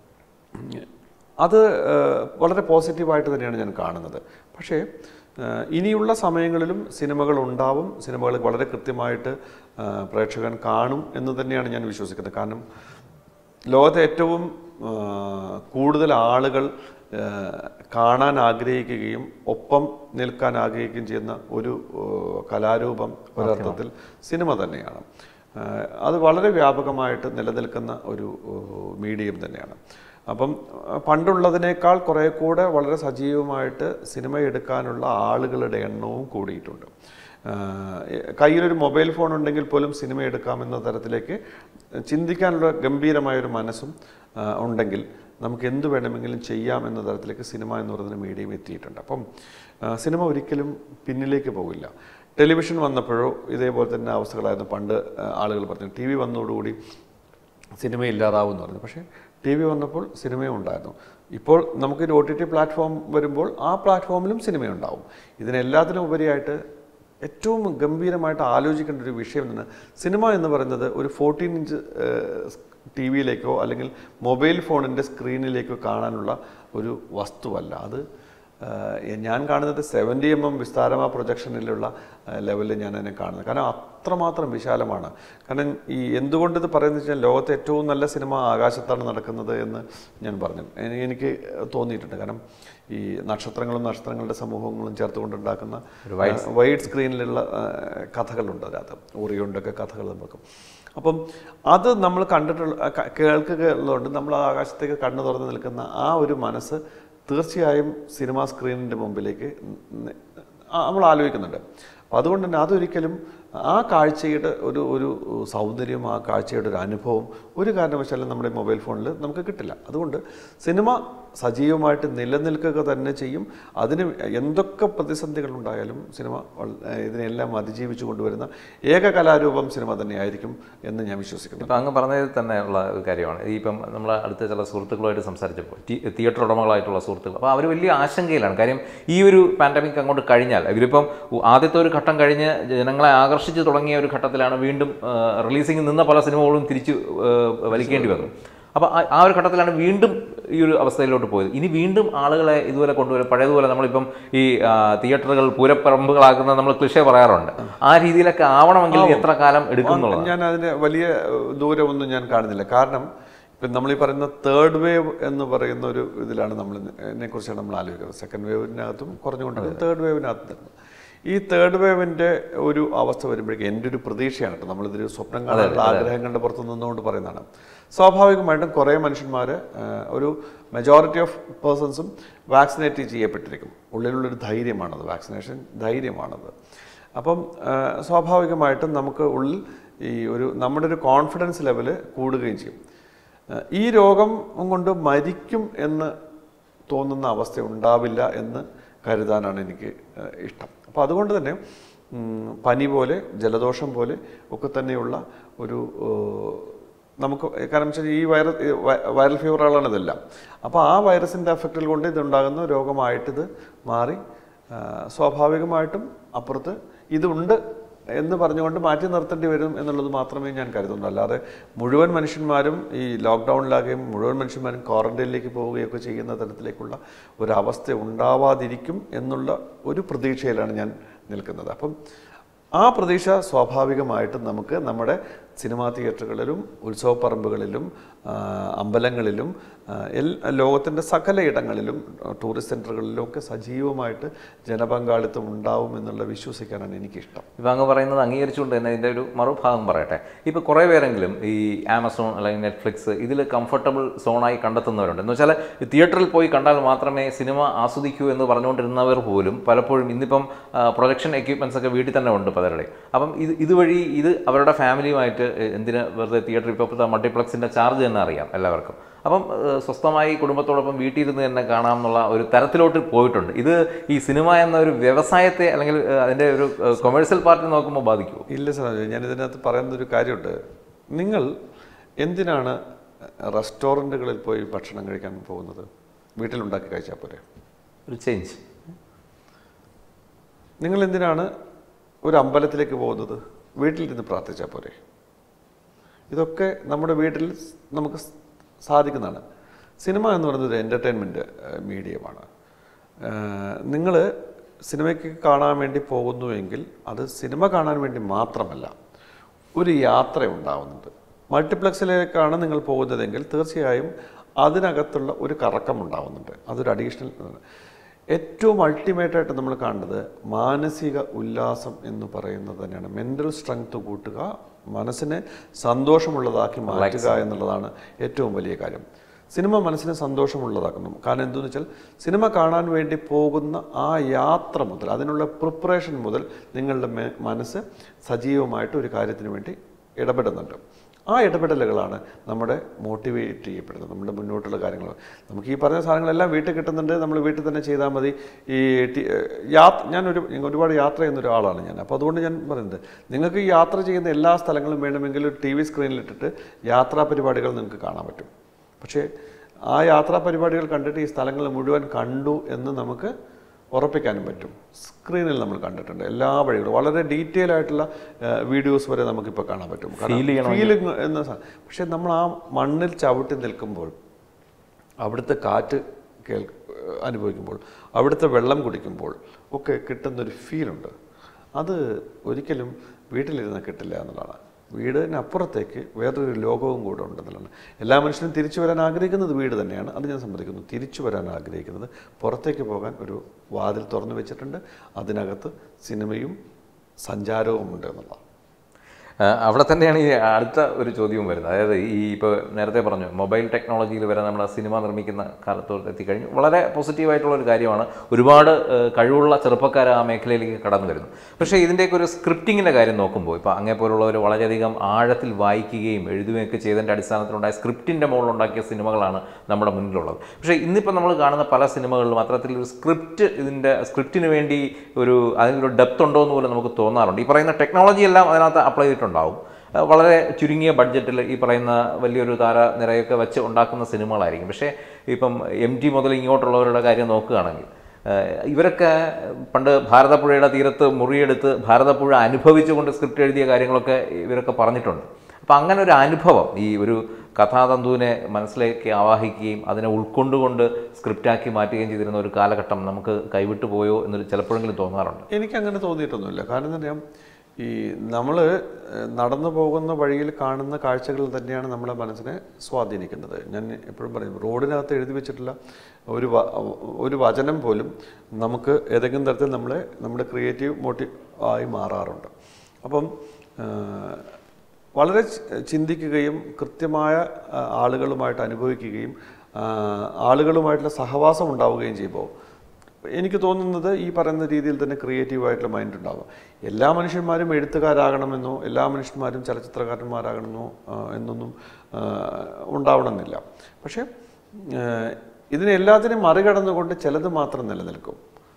Speaker 1: അത് ഏഹ്, വളരെ പോസിറ്റീവായിട്ട് തന്നെയാണ് ഞാൻ കാണുന്നത് പക്ഷേ ഏഹ്, ഇനിയുള്ള സമയങ്ങളിലും സിനിമകൾ ഉണ്ടാവും സിനിമകൾ വളരെ കൃത്യമായിട്ട് ഏഹ്, പ്രേക്ഷകൻ കാണും എന്ന് തന്നെയാണ് ഞാൻ വിശ്വസിക്കുന്നത് കാരണം ലോകത്തെ ഏറ്റവും ഏഹ്, കൂടുതൽ ആളുകൾ ഏഹ്, കാണാൻ ആഗ്രഹിക്കുകയും ഒപ്പം നിൽക്കാൻ ആഗ്രഹിക്കുകയും ചെയ്യുന്ന ഒരു ഏഹ്, കലാരൂപം ഒരർത്ഥത്തിൽ സിനിമ തന്നെയാണ് ഏഹ്, അത് വളരെ വ്യാപകമായിട്ട് നിലനിൽക്കുന്ന ഒരു ഏഹ്, മീഡിയം തന്നെയാണ് അപ്പം അഹ് പണ്ടുള്ളതിനേക്കാൾ കുറേ കൂടെ വളരെ സജീവമായിട്ട് സിനിമ എടുക്കാനുള്ള ആളുകളുടെ എണ്ണവും കൂടിയിട്ടുണ്ട് ആഹ് കയ്യിലൊരു മൊബൈൽ ഫോൺ ഉണ്ടെങ്കിൽ പോലും സിനിമ എടുക്കാമെന്ന തരത്തിലേക്ക് ചിന്തിക്കാനുള്ള ഗംഭീരമായൊരു മനസ്സും ആഹ് ഉണ്ടെങ്കിൽ നമുക്ക് എന്ത് വേണമെങ്കിലും ചെയ്യാം എന്ന തരത്തിലേക്ക് സിനിമ എന്ന് പറയുന്ന മീഡിയം എത്തിയിട്ടുണ്ട് അപ്പം ആഹ് സിനിമ ഒരിക്കലും പിന്നിലേക്ക് പോകില്ല ടെലിവിഷൻ വന്നപ്പോഴോ ഇതേപോലെ തന്നെ അവസ്ഥകളായിരുന്നു പണ്ട് ആഹ് ആളുകൾ പറഞ്ഞു ടി വി വന്നതോടുകൂടി സിനിമ ഇല്ലാതാവും എന്ന് പറഞ്ഞു പക്ഷേ ടി വി വന്നപ്പോൾ സിനിമയും ഉണ്ടായിരുന്നു ഇപ്പോൾ നമുക്കൊരു ഒ ടി ടി പ്ലാറ്റ്ഫോം വരുമ്പോൾ ആ പ്ലാറ്റ്ഫോമിലും സിനിമയുണ്ടാവും ഇതിനെല്ലാത്തിനും ഉപരിയായിട്ട് ഏറ്റവും ഗംഭീരമായിട്ട് ആലോചിക്കേണ്ട ഒരു വിഷയം തന്നെ സിനിമ എന്ന് പറയുന്നത് ഒരു ഫോർട്ടീൻ ഇഞ്ച് ടി വിയിലേക്കോ അല്ലെങ്കിൽ മൊബൈൽ ഫോണിൻ്റെ സ്ക്രീനിലേക്കോ കാണാനുള്ള ഒരു വസ്തുവല്ല അത് ആഹ് ഞാൻ കാണുന്നത് സെവൻറ്റി എം എം വിസ്താരമ പ്രൊജക്ഷനിലുള്ള ലെവലിൽ ഞാൻ അതിനെ കാണുന്നത് കാരണം അത്രമാത്രം വിശാലമാണ് കാരണം ഈ എന്തുകൊണ്ട് ഇത് പറയുന്നത് വെച്ചാൽ ലോകത്തെ ഏറ്റവും നല്ല സിനിമ ആകാശത്താണ് നടക്കുന്നത് എന്ന് ഞാൻ പറഞ്ഞു എനി- എനിക്ക് തോന്നിയിട്ടുണ്ട് കാരണം ഈ നക്ഷത്രങ്ങളും നക്ഷത്രങ്ങളുടെ സമൂഹങ്ങളും ചേർത്തുകൊണ്ടുണ്ടാക്കുന്ന വൈഡ് സ്ക്രീനിലുള്ള ആഹ് കഥകളുണ്ട് അതിനകത്ത് ഓറിയോണ്ടൊക്കെ കഥകൾ നമുക്ക് അപ്പം അത് നമ്മൾ കണ്ടിട്ടുള്ള ക- കേൾക്കുകയുള്ളതുകൊണ്ട് നമ്മൾ ആ ആകാശത്തേക്ക് കണ്ണു തുറന്ന് നിൽക്കുന്ന ആ ഒരു മനസ്സ് തീർച്ചയായും സിനിമാ സ്ക്രീനിൻ്റെ മുമ്പിലേക്ക് ന- ആ- നമ്മൾ ആലോചിക്കുന്നുണ്ട് അപ്പം അതുകൊണ്ട് തന്നെ അതൊരിക്കലും ആ കാഴ്ചയുടെ ഒരു ഒരു സൗന്ദര്യം ആ കാഴ്ചയുടെ ഒരു അനുഭവം ഒരു കാരണവശാലും നമ്മുടെ മൊബൈൽ ഫോണിൽ നമുക്ക് കിട്ടില്ല അതുകൊണ്ട് സിനിമ സജീവമായിട്ട് നിലനിൽക്കുക തന്നെ ചെയ്യും അതിന് എന്തൊക്കെ പ്രതിസന്ധികളുണ്ടായാലും സിനിമ വള- ഇതിനെല്ലാം അതിജീവിച്ചു കൊണ്ടുവരുന്ന ഏക കലാരൂപം സിനിമ തന്നെയായിരിക്കും എന്ന് ഞാൻ വിശ്വസിക്കുന്നു
Speaker 2: ഇപ്പം അങ്ങ് പറഞ്ഞതിൽ തന്നെ ഉള്ള ഒരു കാര്യമാണ് ഈ ഇപ്പം നമ്മൾ അടുത്ത ചില സുഹൃത്തുക്കളുമായിട്ട് സംസാരിച്ചപ്പോൾ തി- തിയേറ്റർ ഉടമകളായിട്ടുള്ള സുഹൃത്തുക്കൾ അപ്പോൾ അവർ വലിയ ആശങ്കയിലാണ് കാര്യം ഈ ഒരു പാൻഡമിക് അങ്ങോട്ട് കഴിഞ്ഞാൽ ഇവരിപ്പം ഉ- ആദ്യത്തെ ഒരു ഘട്ടം കഴിഞ്ഞ് ജനങ്ങളെ ആകർഷിച്ച് തുടങ്ങിയ ഒരു ഘട്ടത്തിലാണ് വീണ്ടും റിലീസിംഗ് നിന്ന പല സിനിമകളും തിരിച്ച് ആ, വലിക്കേണ്ടി വന്നു അപ്പോൾ ആ- ആ ഒരു ഘട്ടത്തിലാണ് വീണ്ടും ഈ ഒരു അവസ്ഥയിലോട്ട് പോയത് ഇനി വീണ്ടും ആളുകളെ ഇതുപോലെ കൊണ്ടുവരും പഴയതുപോലെ നമ്മളിപ്പം ഈ ആ, തിയേറ്ററുകൾ പൂരപ്പറമ്പുകളാക്കുന്ന നമ്മൾ ക്ലിഷേ പറയാറുണ്ട് ആ രീതിയിലൊക്കെ ആവണമെങ്കിൽ എത്ര കാലം എടുക്കും എന്നുള്ളത്
Speaker 1: ഞാൻ അതിന് വലിയ ഏഹ്, ദൂരമൊന്നും ഞാൻ കാണുന്നില്ല കാരണം ഇപ്പം നമ്മൾ ഈ പറയുന്ന തേർഡ് വേവ് എന്ന് പറയുന്ന ഒരു ഇതിലാണ് നമ്മൾ ഇതിനെക്കുറിച്ചാണ് നമ്മൾ ആലോചിക്കുന്നത് സെക്കൻഡ് വേവിനകത്തും കുറഞ്ഞുകൊണ്ടിരിക്കുന്നത് തേർഡ് വേവിനകത്ത് ഈ തേർഡ് വേവിൻ്റെ ഒരു അവസ്ഥ വരുമ്പോഴേക്കും എൻ്റെ ഒരു പ്രതീക്ഷയാണ് കേട്ടോ നമ്മളിതൊരു സ്വപ്നം കാണാനുള്ള ആഗ്രഹങ്ങളുടെ പുറത്ത് നിന്നുകൊണ്ട് പറയുന്നതാണ് സ്വാഭാവികമായിട്ടും കുറേ മനുഷ്യന്മാർ ഒരു മെജോറിറ്റി ഓഫ് പേഴ്സൺസും വാക്സിനേറ്റ് ചെയ്യപ്പെട്ടിരിക്കും ഉള്ളിലുള്ളൊരു ധൈര്യമാണത് വാക്സിനേഷൻ ധൈര്യമാണത് അപ്പം ആ, സ്വാഭാവികമായിട്ടും നമുക്ക് ഉള്ളിൽ ഈ ഒരു നമ്മുടെ ഒരു കോൺഫിഡൻസ് ലെവല് കൂടുകയും ചെയ്യും ആ, ഈ രോഗം കൊണ്ട് മരിക്കും എന്ന് തോന്നുന്ന അവസ്ഥ ഉണ്ടാവില്ല എന്ന് കരുതാനാണ് എനിക്ക് ആ, ഇഷ്ടം അപ്പോൾ അതുകൊണ്ട് തന്നെ ഉം, പനി പോലെ ജലദോഷം പോലെ ഒക്കെ തന്നെയുള്ള ഒരു ആ, നമുക്ക് കാരണം വെച്ചാൽ ഈ വൈറസ് വൈറൽ ഫീവറുകളാണ് ഇതെല്ലാം അപ്പോൾ ആ വൈറസിൻ്റെ എഫക്റ്റിൽ കൊണ്ട് ഇതുണ്ടാകുന്ന രോഗമായിട്ടിത് മാറി ആ, സ്വാഭാവികമായിട്ടും അപ്പുറത്ത് ഇതുണ്ട് എന്ന് പറഞ്ഞുകൊണ്ട് മാറ്റി നിർത്തേണ്ടി വരും എന്നുള്ളത് മാത്രമേ ഞാൻ കരുതുന്നു അല്ലാതെ മുഴുവൻ മനുഷ്യന്മാരും ഈ ലോക്ക്ഡൗണിലാകുകയും മുഴുവൻ മനുഷ്യന്മാരും ക്വാറന്റൈനിലേക്ക് പോവുകയൊക്കെ ചെയ്യുന്ന തരത്തിലേക്കുള്ള ഒരവസ്ഥ ഉണ്ടാവാതിരിക്കും എന്നുള്ള ഒരു പ്രതീക്ഷയിലാണ് ഞാൻ നിൽക്കുന്നത് അപ്പം ആ പ്രതീക്ഷ സ്വാഭാവികമായിട്ടും നമുക്ക് നമ്മുടെ സിനിമാ തിയേറ്ററുകളിലും ഉത്സവപ്പറമ്പുകളിലും ആ, അമ്പലങ്ങളിലും ആ, എൽ ലോകത്തിൻ്റെ സകല ഇടങ്ങളിലും ടൂറിസ്റ്റ് സെൻറ്ററുകളിലും ഒക്കെ സജീവമായിട്ട് ജനപങ്കാളിത്തം ഉണ്ടാവും എന്നുള്ള വിശ്വസിക്കാനാണ് എനിക്കിഷ്ടം
Speaker 2: ഇപ്പം അങ്ങ് പറയുന്നത് അംഗീകരിച്ചുകൊണ്ട് തന്നെ ഇതിൻ്റെ ഒരു മറുഭാഗം പറയട്ടെ ഇപ്പോൾ കുറേ പേരെങ്കിലും ഈ ആമസോൺ അല്ലെങ്കിൽ നെറ്റ്ഫ്ലിക്സ് ഇതിൽ കംഫർട്ടബിൾ സോണായി കണ്ടെത്തുന്നവരുണ്ട് എന്ന് വെച്ചാൽ തിയേറ്ററിൽ പോയി കണ്ടാൽ മാത്രമേ സിനിമ ആസ്വദിക്കൂ എന്ന് പറഞ്ഞുകൊണ്ടിരുന്നവർ പോലും പലപ്പോഴും ഇന്നിപ്പം പ്രൊജക്ഷൻ എക്യുപ്മെൻറ്റ്സ് ഒക്കെ വീട്ടിൽ തന്നെ ഉണ്ട് പലരുടെ അപ്പം ഇത് ഇതുവഴി ഇത് അവരുടെ ഫാമിലിയുമായിട്ട് എന്തിന് വെറുതെ തിയേറ്റർ ഇപ്പോൾ മൾട്ടിപ്ലക്സിൻ്റെ ചാർജ് തന്നെ അറിയാം എല്ലാവർക്കും അപ്പം ഏഹ്, സ്വസ്ഥമായി കുടുംബത്തോടൊപ്പം വീട്ടിലിരുന്ന് തന്നെ കാണാം എന്നുള്ള ഒരു തരത്തിലോട്ട് പോയിട്ടുണ്ട് ഇത് ഈ സിനിമ എന്ന ഒരു വ്യവസായത്തെ അല്ലെങ്കിൽ ഏഹ്, അതിൻ്റെ ഒരു കൊമേഴ്സ്യൽ പാർട്ടി നോക്കുമ്പോൾ ബാധിക്കുമോ
Speaker 1: ഇല്ല സാർ ഞാൻ ഇതിനകത്ത് പറയുന്ന ഒരു കാര്യമുണ്ട് നിങ്ങൾ എന്തിനാണ് റെസ്റ്റോറൻറ്റുകളിൽ പോയി ഭക്ഷണം കഴിക്കാൻ പോകുന്നത് വീട്ടിലുണ്ടാക്കി കഴിച്ചാൽ പോരെ
Speaker 2: ഒരു ചേഞ്ച്
Speaker 1: നിങ്ങൾ എന്തിനാണ് ഒരു അമ്പലത്തിലേക്ക് പോകുന്നത് വീട്ടിലിരുന്ന് പ്രാർത്ഥിച്ചാൽ പോരെ ഇതൊക്കെ നമ്മുടെ വീട്ടിൽ സ് നമുക്ക് സ് സാധിക്കുന്നതാണ് സിനിമ എന്ന് പറയുന്നത് ഒരു എൻ്റർടൈൻമെൻറ്റ് മീഡിയമാണ് നിങ്ങൾ സിനിമയ്ക്ക് കാണാൻ വേണ്ടി പോകുന്നുവെങ്കിൽ അത് സിനിമ കാണാൻ വേണ്ടി മാത്രമല്ല ഒരു യാത്ര ഉണ്ടാവുന്നുണ്ട് മൾട്ടിപ്ലക്സിലേക്കാണ് നിങ്ങൾ പോകുന്നതെങ്കിൽ തീർച്ചയായും അതിനകത്തുള്ള ഒരു കറക്കം ഉണ്ടാവുന്നുണ്ട് അതൊരു അഡീഷണൽ ഏറ്റവും അൾട്ടിമേറ്റായിട്ട് നമ്മൾ കാണുന്നത് മാനസിക ഉല്ലാസം എന്ന് പറയുന്നത് തന്നെയാണ് മെൻ്റൽ സ്ട്രെങ്ത് കൂട്ടുക മനസ്സിനെ സന്തോഷമുള്ളതാക്കി മാറ്റുക എന്നുള്ളതാണ് ഏറ്റവും വലിയ കാര്യം സിനിമ മനസ്സിനെ സന്തോഷമുള്ളതാക്കുന്നു കാരണം എന്തെന്ന് വെച്ചാൽ സിനിമ കാണാൻ വേണ്ടി പോകുന്ന ആ യാത്ര മുതൽ അതിനുള്ള പ്രിപ്പറേഷൻ മുതൽ നിങ്ങളുടെ മെ- മനസ്സ് സജീവമായിട്ട് ഒരു കാര്യത്തിന് വേണ്ടി ഇടപെടുന്നുണ്ട് ആ ഇടപെടലുകളാണ് നമ്മുടെ മോട്ടിവേറ്റ് ചെയ്യപ്പെടുന്നത് നമ്മുടെ മുന്നോട്ടുള്ള കാര്യങ്ങൾ നമുക്ക് ഈ പറഞ്ഞ സാധനങ്ങളെല്ലാം വീട്ടിൽ കിട്ടുന്നുണ്ട് നമ്മൾ വീട്ടിൽ തന്നെ ചെയ്താൽ മതി ഈ ടി- യാത്ര ഞാനൊരു ഒരുപാട് യാത്ര ചെയ്യുന്ന ഒരാളാണ് ഞാൻ അപ്പോൾ അതുകൊണ്ട് ഞാൻ പറയുന്നത് നിങ്ങൾക്ക് ഈ യാത്ര ചെയ്യുന്ന എല്ലാ സ്ഥലങ്ങളും വേണമെങ്കിൽ ഒരു ടി വി സ്ക്രീനിലിട്ടിട്ട് യാത്രാ പരിപാടികൾ നിങ്ങൾക്ക് കാണാൻ പറ്റും പക്ഷേ ആ യാത്രാ പരിപാടികൾ കണ്ടിട്ട് ഈ സ്ഥലങ്ങൾ മുഴുവൻ കണ്ടു എന്ന് നമുക്ക് ഉറപ്പിക്കാനും പറ്റും സ്ക്രീനിൽ നമ്മൾ കണ്ടിട്ടുണ്ട് എല്ലാ വഴികളും വളരെ ഡീറ്റെയിൽ ആയിട്ടുള്ള വീഡിയോസ് വരെ നമുക്കിപ്പോൾ കാണാൻ പറ്റും ഫീലിംഗ് എന്ന സാ- പക്ഷേ നമ്മൾ ആ മണ്ണിൽ ചവിട്ടി നിൽക്കുമ്പോൾ അവിടുത്തെ കാറ്റ് കേൾ അനുഭവിക്കുമ്പോൾ അവിടുത്തെ വെള്ളം കുടിക്കുമ്പോൾ ഒക്കെ കിട്ടുന്നൊരു ഫീലുണ്ട് അത് ഒരിക്കലും വീട്ടിലിരുന്ന് കിട്ടില്ല എന്നുള്ളതാണ് വീടിനപ്പുറത്തേക്ക് വേറൊരു ലോകവും കൂടെ ഉണ്ടെന്നുള്ളതാണ് എല്ലാ മനുഷ്യനും തിരിച്ചു വരാൻ ആഗ്രഹിക്കുന്നത് വീട് തന്നെയാണ് അത് ഞാൻ സമ്മതിക്കുന്നു തിരിച്ചു വരാൻ ആഗ്രഹിക്കുന്നത് പുറത്തേക്ക് പോകാൻ ഒരു വാതിൽ തുറന്നു വെച്ചിട്ടുണ്ട് അതിനകത്ത് സിനിമയും സഞ്ചാരവും ഉണ്ട് എന്നുള്ളതാണ്
Speaker 2: ആ, അവിടെ തന്നെയാണ് ഈ അടുത്ത ഒരു ചോദ്യവും വരുന്നത് അതായത് ഈ ഇപ്പോൾ നേരത്തെ പറഞ്ഞു മൊബൈൽ ടെക്നോളജിയിൽ വരെ നമ്മൾ സിനിമ നിർമ്മിക്കുന്ന കാലത്തോട്ട് എത്തിക്കഴിഞ്ഞു വളരെ പോസിറ്റീവായിട്ടുള്ള ഒരു കാര്യമാണ് ഒരുപാട് ആ, കഴിവുള്ള ചെറുപ്പക്കാർ ആ മേഖലയിലേക്ക് കടന്നു വരുന്നു പക്ഷേ ഇതിൻ്റെയൊക്കെ ഒരു സ്ക്രിപ്റ്റിങ്ങിൻ്റെ കാര്യം നോക്കുമ്പോൾ ഇപ്പോൾ അങ്ങേ പോലുള്ളവർ വളരെയധികം ആഴത്തിൽ വായിക്കുകയും എഴുതുകയൊക്കെ ചെയ്തതിൻ്റെ അടിസ്ഥാനത്തിലുണ്ടായ സ്ക്രിപ്റ്റിൻ്റെ മുകളിലുണ്ടാക്കിയ സിനിമകളാണ് നമ്മുടെ മുന്നിലുള്ളത് പക്ഷേ ഇന്നിപ്പോൾ നമ്മൾ കാണുന്ന പല സിനിമകളിലും അത്തരത്തിൽ ഒരു സ്ക്രിപ്റ്റ് ഇതിൻ്റെ സ്ക്രിപ്റ്റിന് വേണ്ടി ഒരു അതിനൊരു ഡെപ്ത് ഉണ്ടോ എന്ന് പോലും നമുക്ക് തോന്നാറുണ്ട് ഈ പറയുന്ന ടെക്നോളജി എല്ലാം അതിനകത്ത് അപ്ലൈ ചെയ്തിട്ടുണ്ടാവും അഹ് വളരെ ചുരുങ്ങിയ ബഡ്ജറ്റിൽ ഈ പറയുന്ന വലിയൊരു താര നിരയൊക്കെ വെച്ച് ഉണ്ടാക്കുന്ന സിനിമകളായിരിക്കും പക്ഷേ ഇപ്പം എം ടി മുതൽ ഇങ്ങോട്ടുള്ളവരുടെ കാര്യം നോക്കുകയാണെങ്കിൽ ഏഹ് ഇവരൊക്കെ പണ്ട് ഭാരതപ്പുഴയുടെ തീരത്ത് മുറിയെടുത്ത് ഭാരതപ്പുഴ അനുഭവിച്ചുകൊണ്ട് സ്ക്രിപ്റ്റ് എഴുതിയ കാര്യങ്ങളൊക്കെ ഇവരൊക്കെ പറഞ്ഞിട്ടുണ്ട് അപ്പം അങ്ങനെ ഒരു അനുഭവം ഈ ഒരു കഥാതന്തുവിനെ മനസ്സിലേക്ക് ആവാഹിക്കുകയും അതിനെ ഉൾക്കൊണ്ടുകൊണ്ട് സ്ക്രിപ്റ്റാക്കി മാറ്റുകയും ചെയ്തിരുന്ന ഒരു കാലഘട്ടം നമുക്ക് കൈവിട്ടു പോയോ എന്നൊരു ചിലപ്പോഴെങ്കിലും തോന്നാറുണ്ട്
Speaker 1: എനിക്കങ്ങനെ തോന്നിയിട്ടൊന്നുമില്ല കാരണം എന്താ പറയുക ഈ നമ്മൾ നടന്നു പോകുന്ന വഴിയിൽ കാണുന്ന കാഴ്ചകൾ തന്നെയാണ് നമ്മളെ മനസ്സിനെ സ്വാധീനിക്കുന്നത് ഞാൻ എപ്പോഴും പറയും റോഡിനകത്ത് എഴുതി വെച്ചിട്ടുള്ള ഒരു വ- ഒരു വചനം പോലും നമുക്ക് ഏതെങ്കിലും തരത്തിൽ നമ്മളെ നമ്മുടെ ക്രിയേറ്റീവ് മോട്ടീവ് ആയി മാറാറുണ്ട് അപ്പം ആ, വളരെ ചി- ചിന്തിക്കുകയും കൃത്യമായ ആ, ആളുകളുമായിട്ട് അനുഭവിക്കുകയും ആ, ആളുകളുമായിട്ടുള്ള സഹവാസം ഉണ്ടാവുകയും ചെയ്യുമ്പോൾ എനിക്ക് തോന്നുന്നത് ഈ പറയുന്ന രീതിയിൽ തന്നെ ക്രിയേറ്റീവ് ആയിട്ടുള്ള മൈൻഡ് ഉണ്ടാവും എല്ലാ മനുഷ്യന്മാരും എഴുത്തുകാരാകണമെന്നോ എല്ലാ മനുഷ്യന്മാരും ചലച്ചിത്രകാരന്മാരാകണമെന്നോ ആ, എന്നൊന്നും ആ, ഉണ്ടാവണമെന്നില്ല പക്ഷേ ആ, ഇതിനെ എല്ലാത്തിനെയും മറികടന്നുകൊണ്ട് ചിലത് മാത്രം നിലനിൽക്കും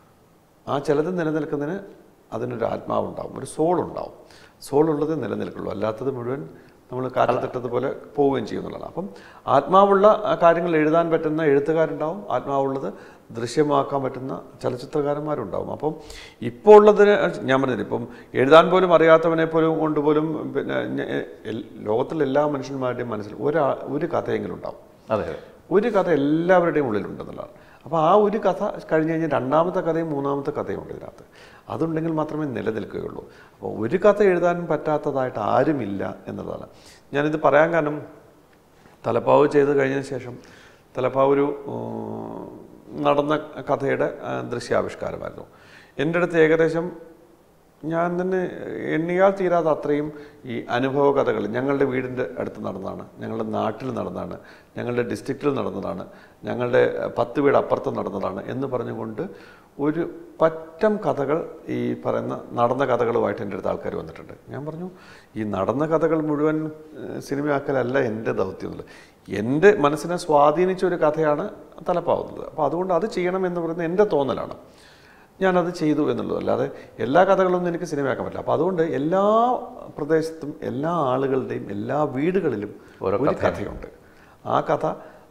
Speaker 1: ആ ചിലത് നിലനിൽക്കുന്നതിന് അതിനൊരു ആത്മാവുണ്ടാവും ഒരു സോൾ ഉണ്ടാവും സോൾ ഉള്ളത് നിലനിൽക്കുള്ളൂ അല്ലാത്തത് മുഴുവൻ നമ്മൾ കാറ്റത്തിട്ടതുപോലെ പോവുകയും ചെയ്യുന്നുള്ളതാണ് അപ്പം ആത്മാവുള്ള ആ കാര്യങ്ങൾ എഴുതാൻ പറ്റുന്ന എഴുത്തുകാരുണ്ടാവും ആത്മാവുള്ളത് ദൃശ്യമാക്കാൻ പറ്റുന്ന ചലച്ചിത്രകാരന്മാരുണ്ടാവും അപ്പം ഇപ്പോൾ ഉള്ളതിന് ഞാൻ പറഞ്ഞില്ല ഇപ്പം എഴുതാൻ പോലും അറിയാത്തവനെ പോലും കൊണ്ടുപോലും പിന്നെ ഞ- എൽ- ലോകത്തിലെ എല്ലാ മനുഷ്യന്മാരുടെയും മനസ്സിൽ ഒരാ ഒരു കഥയെങ്കിലും ഉണ്ടാവും
Speaker 2: അതെ അതെ
Speaker 1: ഒരു കഥ എല്ലാവരുടെയും ഉള്ളിലുണ്ടെന്നുള്ളതാണ് അപ്പോൾ ആ ഒരു കഥ കഴിഞ്ഞ് കഴിഞ്ഞാൽ രണ്ടാമത്തെ കഥയും മൂന്നാമത്തെ കഥയും ഉണ്ട് ഇതിനകത്ത് അതുണ്ടെങ്കിൽ മാത്രമേ നിലനിൽക്കുകയുള്ളൂ അപ്പോൾ ഒരു കഥ എഴുതാൻ പറ്റാത്തതായിട്ട് ആരുമില്ല എന്നുള്ളതാണ് ഞാനിത് പറയാൻ കാരണം തലപ്പാവ് ചെയ്ത് കഴിഞ്ഞതിന് ശേഷം തലപ്പാവ് ഒരു ഉം, നടന്ന കഥയുടെ ആ, ദൃശ്യാവിഷ്കാരമായിരുന്നു എൻ്റെ അടുത്ത് ഏകദേശം ഞാൻ തന്നെ എണ്ണിയാൽ തീരാതെ അത്രയും ഈ അനുഭവ കഥകൾ ഞങ്ങളുടെ വീടിൻ്റെ അടുത്ത് നടന്നതാണ് ഞങ്ങളുടെ നാട്ടിൽ നടന്നതാണ് ഞങ്ങളുടെ ഡിസ്ട്രിക്റ്റിൽ നടന്നതാണ് ഞങ്ങളുടെ പത്ത് വീട് അപ്പുറത്ത് നടന്നതാണ് എന്ന് പറഞ്ഞുകൊണ്ട് ഒരു പറ്റം കഥകൾ ഈ പറയുന്ന നടന്ന കഥകളുമായിട്ട് എൻ്റെ അടുത്ത് ആൾക്കാർ വന്നിട്ടുണ്ട് ഞാൻ പറഞ്ഞു ഈ നടന്ന കഥകൾ മുഴുവൻ ഏഹ്, സിനിമയാക്കലല്ല എൻ്റെ ദൗത്യം എന്നുള്ളത് എൻ്റെ മനസ്സിനെ സ്വാധീനിച്ച ഒരു കഥയാണ് തലപ്പാവുന്നത് അപ്പോൾ അതുകൊണ്ട് അത് ചെയ്യണം എന്ന് പറയുന്നത് എൻ്റെ തോന്നലാണ് ഞാനത് ചെയ്തു എന്നുള്ളത് അല്ലാതെ എല്ലാ കഥകളൊന്നും എനിക്ക് സിനിമയാക്കാൻ പറ്റില്ല അപ്പോൾ അതുകൊണ്ട് എല്ലാ പ്രദേശത്തും എല്ലാ ആളുകളുടെയും എല്ലാ വീടുകളിലും
Speaker 2: ഓരോ
Speaker 1: ഒരു കഥയുണ്ട് ആ കഥ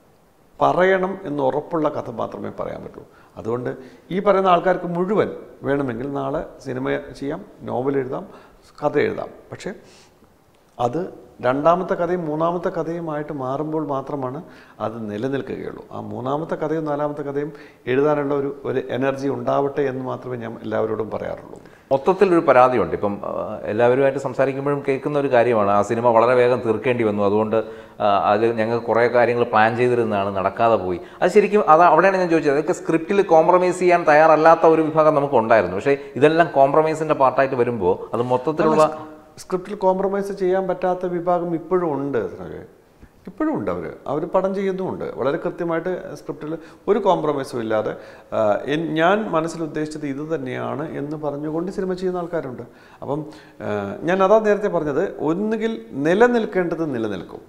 Speaker 1: പറയണം എന്ന് ഉറപ്പുള്ള കഥ മാത്രമേ പറയാൻ പറ്റൂ അതുകൊണ്ട് ഈ പറയുന്ന ആൾക്കാർക്ക് മുഴുവൻ വേണമെങ്കിൽ നാളെ സിനിമ ചെയ്യാം നോവൽ എഴുതാം കഥ എഴുതാം പക്ഷേ അത് രണ്ടാമത്തെ കഥയും മൂന്നാമത്തെ കഥയുമായിട്ട് മാറുമ്പോൾ മാത്രമാണ് അത് നിലനിൽക്കുകയുള്ളൂ ആ മൂന്നാമത്തെ കഥയും നാലാമത്തെ കഥയും എഴുതാനുള്ള ഒരു ഒരു എനർജി ഉണ്ടാവട്ടെ എന്ന് മാത്രമേ ഞാൻ എല്ലാവരോടും പറയാറുള്ളൂ
Speaker 2: മൊത്തത്തിൽ ഒരു പരാതിയുണ്ട് ഇപ്പം ആ, എല്ലാവരുമായിട്ട് സംസാരിക്കുമ്പോഴും കേൾക്കുന്ന ഒരു കാര്യമാണ് ആ സിനിമ വളരെ വേഗം തീർക്കേണ്ടി വന്നു അതുകൊണ്ട് ആ, അത് ഞങ്ങൾ കുറേ കാര്യങ്ങൾ പ്ലാൻ ചെയ്തിരുന്നതാണ് നടക്കാതെ പോയി അത് ശരിക്കും അത് അവിടെയാണ് ഞാൻ ചോദിച്ചത് അതൊക്കെ സ്ക്രിപ്റ്റിൽ കോംപ്രമൈസ് ചെയ്യാൻ തയ്യാറല്ലാത്ത ഒരു വിഭാഗം നമുക്ക് ഉണ്ടായിരുന്നു പക്ഷേ ഇതെല്ലാം കോംപ്രമൈസിൻ്റെ പാർട്ടായിട്ട് വരുമ്പോൾ അത് മൊത്തത്തിലുള്ള
Speaker 1: സ്ക്രിപ്റ്റിൽ കോംപ്രമൈസ് ചെയ്യാൻ പറ്റാത്ത വിഭാഗം ഇപ്പോഴും ഉണ്ട് ശ്രവേ. ഇപ്പോഴും ഉണ്ട് അവർ അവർ പടം ചെയ്യുന്നുമുണ്ട് വളരെ കൃത്യമായിട്ട് സ്ക്രിപ്റ്റിൽ ഒരു കോംപ്രമൈസും ഇല്ലാതെ ആ, എൻ- ഞാൻ മനസ്സിൽ ഉദ്ദേശിച്ചത് ഇത് തന്നെയാണ് എന്ന് പറഞ്ഞുകൊണ്ട് സിനിമ ചെയ്യുന്ന ആൾക്കാരുണ്ട് അപ്പം ആ, ഞാൻ അതാ നേരത്തെ പറഞ്ഞത് ഒന്നുകിൽ നിലനിൽക്കേണ്ടത് നിലനിൽക്കും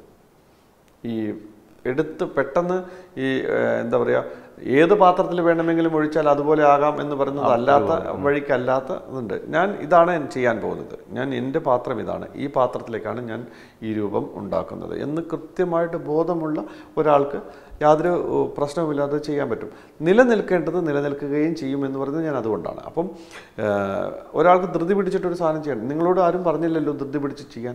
Speaker 1: ഈ എടുത്ത് പെട്ടെന്ന് ഈ ഏഹ്, എന്താ പറയുക ഏത് പാത്രത്തിൽ വേണമെങ്കിലും ഒഴിച്ചാൽ അതുപോലെ ആകാം എന്ന് പറയുന്നത് അല്ലാത്ത വഴിക്കല്ലാത്ത ഇതുണ്ട് ഞാൻ ഇതാണ് ഞാൻ ചെയ്യാൻ പോകുന്നത് ഞാൻ എൻ്റെ പാത്രം ഇതാണ് ഈ പാത്രത്തിലേക്കാണ് ഞാൻ ഈ രൂപം ഉണ്ടാക്കുന്നത് എന്ന് കൃത്യമായിട്ട് ബോധമുള്ള ഒരാൾക്ക് യാതൊരു ഏഹ്, പ്രശ്നവുമില്ലാതെ ചെയ്യാൻ പറ്റും നിലനിൽക്കേണ്ടത് നിലനിൽക്കുകയും ചെയ്യും എന്ന് പറയുന്നത് ഞാൻ അതുകൊണ്ടാണ് അപ്പം ഏഹ്, ഒരാൾക്ക് ധൃതി പിടിച്ചിട്ടൊരു സാധനം ചെയ്യണം നിങ്ങളോട് ആരും പറഞ്ഞില്ലല്ലോ ധൃതി പിടിച്ച് ചെയ്യാൻ